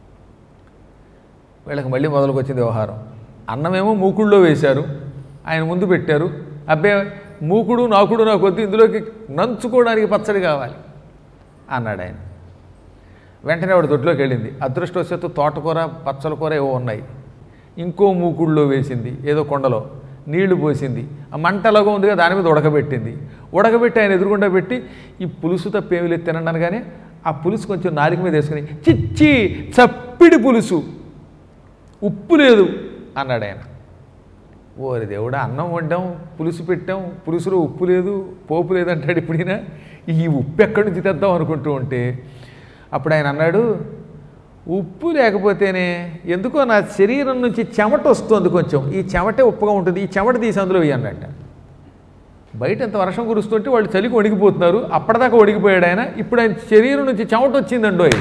వీళ్ళకి మళ్ళీ మొదలుకొచ్చింది వ్యవహారం అన్నమేమో మూకుడులో వేశారు ఆయన ముందు పెట్టారు అబ్బే మూకుడు నాకుడు నాకు వద్దు ఇందులోకి నంచుకోవడానికి పచ్చడి కావాలి అన్నాడు ఆయన వెంటనే వాడు దొడ్లోకి వెళ్ళింది అదృష్టవశాత్తు తోటకూర పచ్చల కూర ఏవో ఉన్నాయి ఇంకో మూకుడులో వేసింది ఏదో కొండలో నీళ్లు పోసింది ఆ మంట ఎలాగో ఉందిగా దాని మీద ఉడకబెట్టింది ఉడకబెట్టి ఆయన ఎదురుగుండా పెట్టి ఈ పులుసు తప్పేమి లేదు తినండి అనగానే ఆ పులుసు కొంచెం నాలుక మీద వేసుకుని చిచ్చి చప్పిడి పులుసు ఉప్పు లేదు అన్నాడు ఆయన ఓరి దేవుడా అన్నం వండాం పులుసు పెట్టాం పులుసులో ఉప్పు లేదు పోపు లేదు అంటాడు ఇప్పుడైనా ఈ ఉప్పు ఎక్కడి నుంచి తెద్దాం అనుకుంటూ ఉంటే అప్పుడు ఆయన అన్నాడు ఉప్పు లేకపోతేనే ఎందుకో నా శరీరం నుంచి చెమట వస్తుంది కొంచెం ఈ చెమటే ఉప్పుగా ఉంటుంది ఈ చెమట తీసి అందులో వేయన్నట్ట బయట ఎంత వర్షం కురుస్తుంటే వాళ్ళు చలికి వణికిపోతున్నారు అప్పటిదాకా వణికిపోయాడు ఆయన ఇప్పుడు ఆయన శరీరం నుంచి చెమట వచ్చిందండోయ్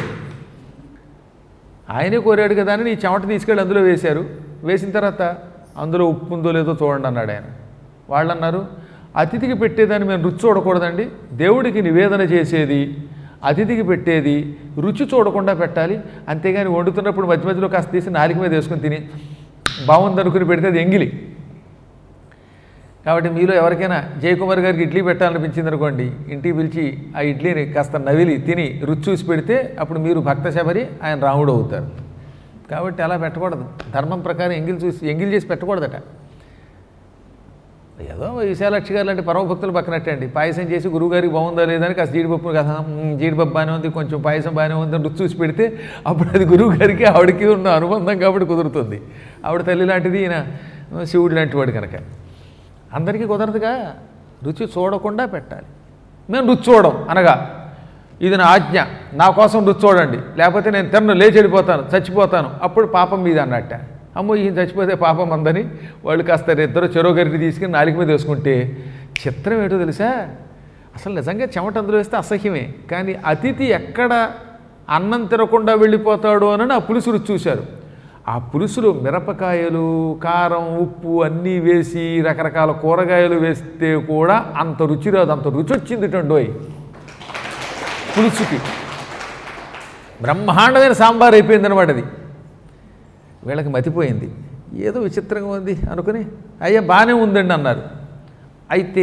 ఆయనే కోరాడు కదా అని ఈ చెమట తీసుకెళ్ళి అందులో వేశారు వేసిన తర్వాత అందులో ఉప్పు ఉందో లేదో చూడండి అన్నాడు ఆయన వాళ్ళు అన్నారు అతిథికి పెట్టేదాన్ని మేము రుచి చూడకూడదండి దేవుడికి నివేదన చేసేది అతిథికి పెట్టేది రుచి చూడకుండా పెట్టాలి అంతేగాని వండుతున్నప్పుడు మధ్య మధ్యలో కాస్త తీసి నాలుక మీద వేసుకొని తిని బాగుందనుకుని పెడితే అది ఎంగిలి కాబట్టి మీలో ఎవరికైనా జయకుమార్ గారికి ఇడ్లీ పెట్టాలనిపించింది అనుకోండి ఇంటికి పిలిచి ఆ ఇడ్లీని కాస్త నవిలి తిని రుచి చూసి పెడితే అప్పుడు మీరు భక్త శబరి ఆయన రాముడు అవుతారు కాబట్టి అలా పెట్టకూడదు ధర్మం ప్రకారం ఎంగిల్ చూసి ఎంగిల్ చేసి పెట్టకూడదట ఏదో విశాలక్షి గారు లాంటి పరమభక్తులు పక్కనట్టే అండి పాయసం చేసి గురువుగారికి బాగుందా లేదా అని కాస్త జీడిపప్పు కదా "మ్మ్, జీడిపప్పు బాగానే ఉంది కొంచెం పాయసం బాగానే ఉంది అని రుచి చూసి పెడితే అప్పుడు అది గురువు గారికి ఆవిడకి ఉన్న అనుబంధం కాబట్టి కుదురుతుంది ఆవిడ తల్లి లాంటిది ఈయన శివుడు లాంటి వాడు కనుక అందరికీ కుదరదుగా రుచి చూడకుండా పెట్టాలి మేము రుచి చూడం అనగా ఇది నా ఆజ్ఞ నా కోసం రుచి చూడండి లేకపోతే నేను తిన్ను లేచి వెళ్ళిపోతాను చచ్చిపోతాను అప్పుడు పాపం మీద అన్నట్ట అమ్మో ఈయన చచ్చిపోతే పాపం అందని వాళ్ళు కాస్త ఇద్దరు చెరో గరికి తీసుకుని నాలుగు మీద వేసుకుంటే చిత్రం ఏంటో తెలుసా అసలు నిజంగా చెమట అందులో వేస్తే అసహ్యమే కానీ అతిథి ఎక్కడ అన్నం తినకుండా వెళ్ళిపోతాడు అని ఆ పులుసు రుచి చూశారు ఆ పులుసులో మిరపకాయలు కారం ఉప్పు అన్నీ వేసి రకరకాల కూరగాయలు వేస్తే కూడా అంత రుచి రాదు అంత రుచి వచ్చింది టండోయ్ పులుసుకి బ్రహ్మాండమైన సాంబార్ అయిపోయింది అనమాట అది వీళ్ళకి మతిపోయింది ఏదో విచిత్రంగా ఉంది అనుకుని అయ్యా బాగానే ఉందండి అన్నారు అయితే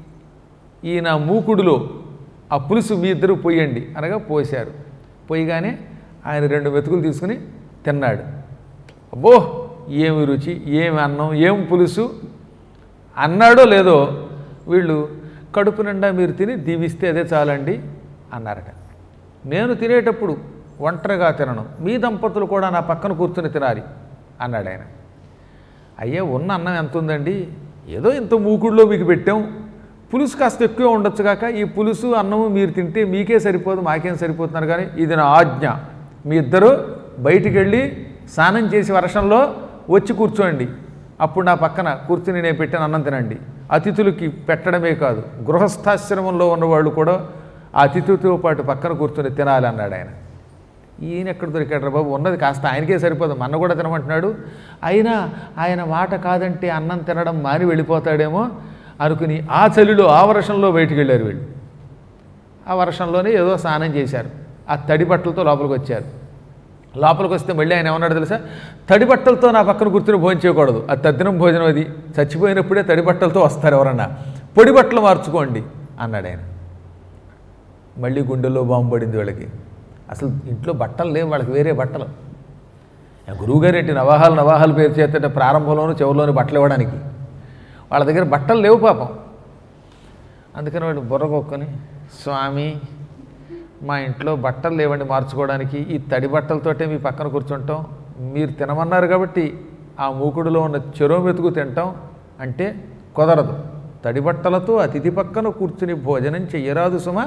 ఈయన మూకుడులో ఆ పులుసు మీ ఇద్దరు పోయండి అనగా పోశారు పోయిగానే ఆయన రెండు మెతుకులు తీసుకుని తిన్నాడు అబ్బో ఏమి రుచి ఏమి అన్నం ఏం పులుసు అన్నాడో లేదో వీళ్ళు కడుపు నిండా మీరు తిని దీవిస్తే అదే చాలండి అన్నారట నేను తినేటప్పుడు ఒంటరిగా తినను మీ దంపతులు కూడా నా పక్కన కూర్చుని తినాలి అన్నాడు ఆయన అయ్యా ఉన్న అన్నం ఎంత ఉందండి ఏదో ఇంత మూకుడులో మీకు పెట్టాం పులుసు కాస్త ఎక్కువ ఉండొచ్చు కాక ఈ పులుసు అన్నము మీరు తింటే మీకే సరిపోదు మాకేం సరిపోతున్నారు కానీ ఇది నా ఆజ్ఞ మీ ఇద్దరు బయటికి వెళ్ళి స్నానం చేసి వర్షంలో వచ్చి కూర్చోండి అప్పుడు నా పక్కన కూర్చుని నేను పెట్టిన అన్నం తినండి అతిథులకి పెట్టడమే కాదు గృహస్థాశ్రమంలో ఉన్నవాళ్ళు కూడా ఆ అతిథితో పాటు పక్కన కూర్చొని తినాలి అన్నాడు ఆయన ఈయన ఎక్కడ దొరికాడు బాబు ఉన్నది కాస్త ఆయనకే సరిపోదు మన కూడా తినమంటున్నాడు అయినా ఆయన మాట కాదంటే అన్నం తినడం మాని వెళ్ళిపోతాడేమో అనుకుని ఆ చలిలో ఆ వర్షంలో బయటికి వెళ్ళారు వీళ్ళు ఆ వర్షంలోనే ఏదో స్నానం చేశారు ఆ తడి బట్టలతో లోపలికి వచ్చారు లోపలికి వస్తే మళ్ళీ ఆయన ఏమన్నాడు తెలుసా తడి బట్టలతో నా పక్కన కూర్చుని భోజనం చేయకూడదు అది తద్దినం భోజనం అది చచ్చిపోయినప్పుడే తడి బట్టలతో వస్తారు ఎవరన్నా పొడి బట్టలు మార్చుకోండి అన్నాడు ఆయన మళ్ళీ గుండెల్లో బాంబు పడింది వీళ్ళకి అసలు ఇంట్లో బట్టలు లేవు వాళ్ళకి వేరే బట్టలు ఆ గురువుగారు ఏంటి నవాహాలు నవాహాలు పేరు చేస్తుంటే ప్రారంభంలోనూ చివరిలోనూ బట్టలు ఇవ్వడానికి వాళ్ళ దగ్గర బట్టలు లేవు పాపం అందుకని వాళ్ళు బుర్రకొక్కుని స్వామి మా ఇంట్లో బట్టలు లేవండి మార్చుకోవడానికి ఈ తడి బట్టలతోటే మీ పక్కన కూర్చుంటాం మీరు తినమన్నారు కాబట్టి ఆ మూకుడులో ఉన్న చెరువు మెతుకు తింటాం అంటే కుదరదు తడి బట్టలతో అతిథి పక్కన కూర్చుని భోజనం చెయ్యరాదు సుమా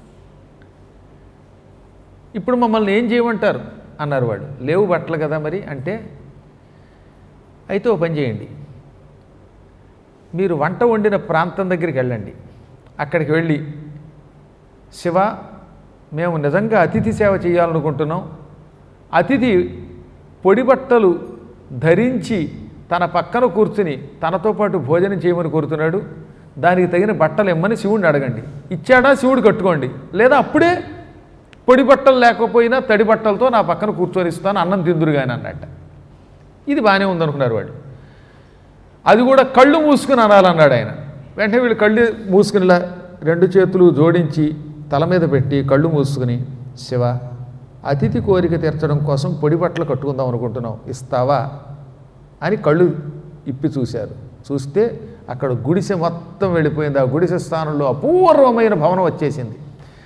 ఇప్పుడు మమ్మల్ని ఏం చేయమంటారు అన్నారు వాడు లేవు బట్టలు కదా మరి అంటే అయితే ఓ పని చేయండి మీరు వంట వండిన ప్రాంతం దగ్గరికి వెళ్ళండి అక్కడికి వెళ్ళి శివ మేము నిజంగా అతిథి సేవ చేయాలనుకుంటున్నాం అతిథి పొడి బట్టలు ధరించి తన పక్కన కూర్చుని తనతో పాటు భోజనం చేయమని కోరుతున్నాడు దానికి తగిన బట్టలు ఇమ్మని శివుడిని అడగండి ఇచ్చాడా శివుడు కట్టుకోండి లేదా అప్పుడే పొడి బట్టలు లేకపోయినా తడి బట్టలతో నా పక్కన కూర్చొని ఇస్తాను అన్నం తిందురుగాని అన్నట్ట ఇది బాగానే ఉందనుకున్నారు వాడు అది కూడా కళ్ళు మూసుకుని అనాలన్నాడు ఆయన వెంటనే వీళ్ళు కళ్ళు మూసుకునిలా రెండు చేతులు జోడించి తల మీద పెట్టి కళ్ళు మూసుకుని శివ అతిథి కోరిక తీర్చడం కోసం పొడి బట్టలు కట్టుకుందాం అనుకుంటున్నాం ఇస్తావా అని కళ్ళు ఇప్పి చూశారు చూస్తే అక్కడ గుడిసె మొత్తం వెళ్ళిపోయింది ఆ గుడిసె స్థానంలో అపూర్వమైన భవనం వచ్చేసింది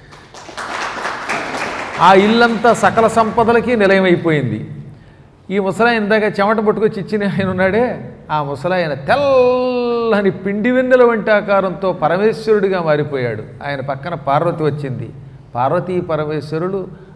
ఆ ఇల్లంతా సకల సంపదలకి నిలయమైపోయింది ఈ ముసలాయన ఇందాక చెమట పట్టుకొచ్చి ఇచ్చిన ఆయన ఉన్నాడే ఆ ముసలాయన తెల్లని పిండి వెన్నెల వంటి ఆకారంతో పరమేశ్వరుడిగా మారిపోయాడు ఆయన పక్కన పార్వతి వచ్చింది పార్వతీ పరమేశ్వరుడు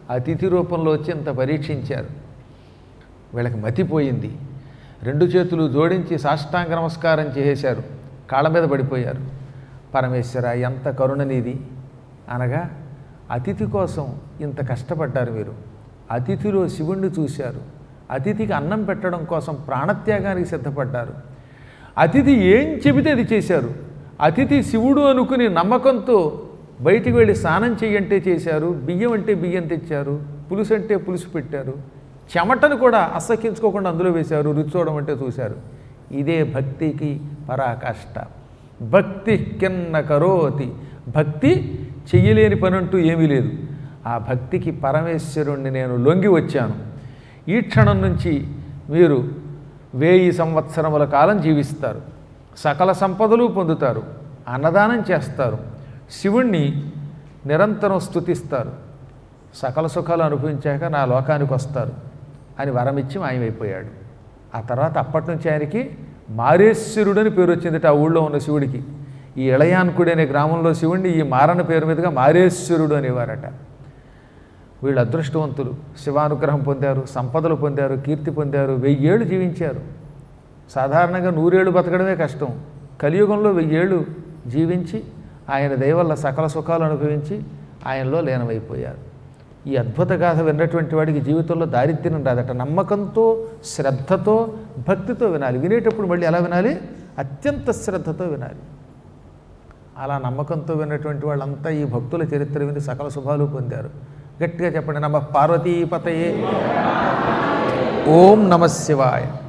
అతిథి రూపంలో వచ్చి ఇంత పరీక్షించారు వీళ్ళకి మతిపోయింది రెండు చేతులు జోడించి సాష్టాంగ నమస్కారం చేసేశారు కాళ్ళ మీద పడిపోయారు పరమేశ్వర ఎంత కరుణ నీది అనగా అతిథి కోసం ఇంత కష్టపడ్డారు మీరు అతిథిలో శివుణ్ణి చూశారు అతిథికి అన్నం పెట్టడం కోసం ప్రాణత్యాగానికి సిద్ధపడ్డారు అతిథి ఏం చెబితే అది చేశారు అతిథి శివుడు అనుకుని నమ్మకంతో బయటికి వెళ్ళి స్నానం చెయ్యంటే చేశారు బియ్యం అంటే బియ్యం తెచ్చారు పులుసు అంటే పులుసు పెట్టారు చెమటను కూడా అసహించుకోకుండా అందులో వేశారు రుచి చూడడం అంటే చూశారు ఇదే భక్తికి పరాకాష్ట భక్తి కిన్న కరోతి భక్తి చెయ్యలేని పని అంటూ ఏమీ లేదు ఆ భక్తికి పరమేశ్వరుణ్ణి నేను లొంగి వచ్చాను ఈ క్షణం నుంచి మీరు వేయి సంవత్సరముల కాలం జీవిస్తారు సకల సంపదలు పొందుతారు అన్నదానం చేస్తారు శివుణ్ణి నిరంతరం స్తుతిస్తారు సకల సుఖాలు అనుభవించాక నా లోకానికి వస్తారు అని వరమిచ్చి మాయమైపోయాడు ఆ తర్వాత అప్పటి నుంచి ఆయనకి మారేశ్వరుడు అని పేరు వచ్చిందట ఆ ఊళ్ళో ఉన్న శివుడికి ఈ ఇళయాన్కుడి అనే గ్రామంలో శివుడిని ఈ మారణ పేరు మీదుగా మారేశ్వరుడు అనేవారట వీళ్ళు అదృష్టవంతులు శివానుగ్రహం పొందారు సంపదలు పొందారు కీర్తి పొందారు వెయ్యేళ్ళు జీవించారు సాధారణంగా నూరేళ్ళు బతకడమే కష్టం కలియుగంలో వెయ్యేళ్ళు జీవించి ఆయన దయవల్ల సకల సుఖాలు అనుభవించి ఆయనలో లీనమైపోయారు ఈ అద్భుత గాథ విన్నటువంటి వాడికి జీవితంలో దారిద్ర్యం రాదట నమ్మకంతో శ్రద్ధతో భక్తితో వినాలి వినేటప్పుడు మళ్ళీ ఎలా వినాలి అత్యంత శ్రద్ధతో వినాలి అలా నమ్మకంతో విన్నటువంటి వాళ్ళంతా ఈ భక్తుల చరిత్ర విని సకల శుభాలు పొందారు గట్టిగా చెప్పండి నమ పార్వతీపతయే ఓం నమ శివాయ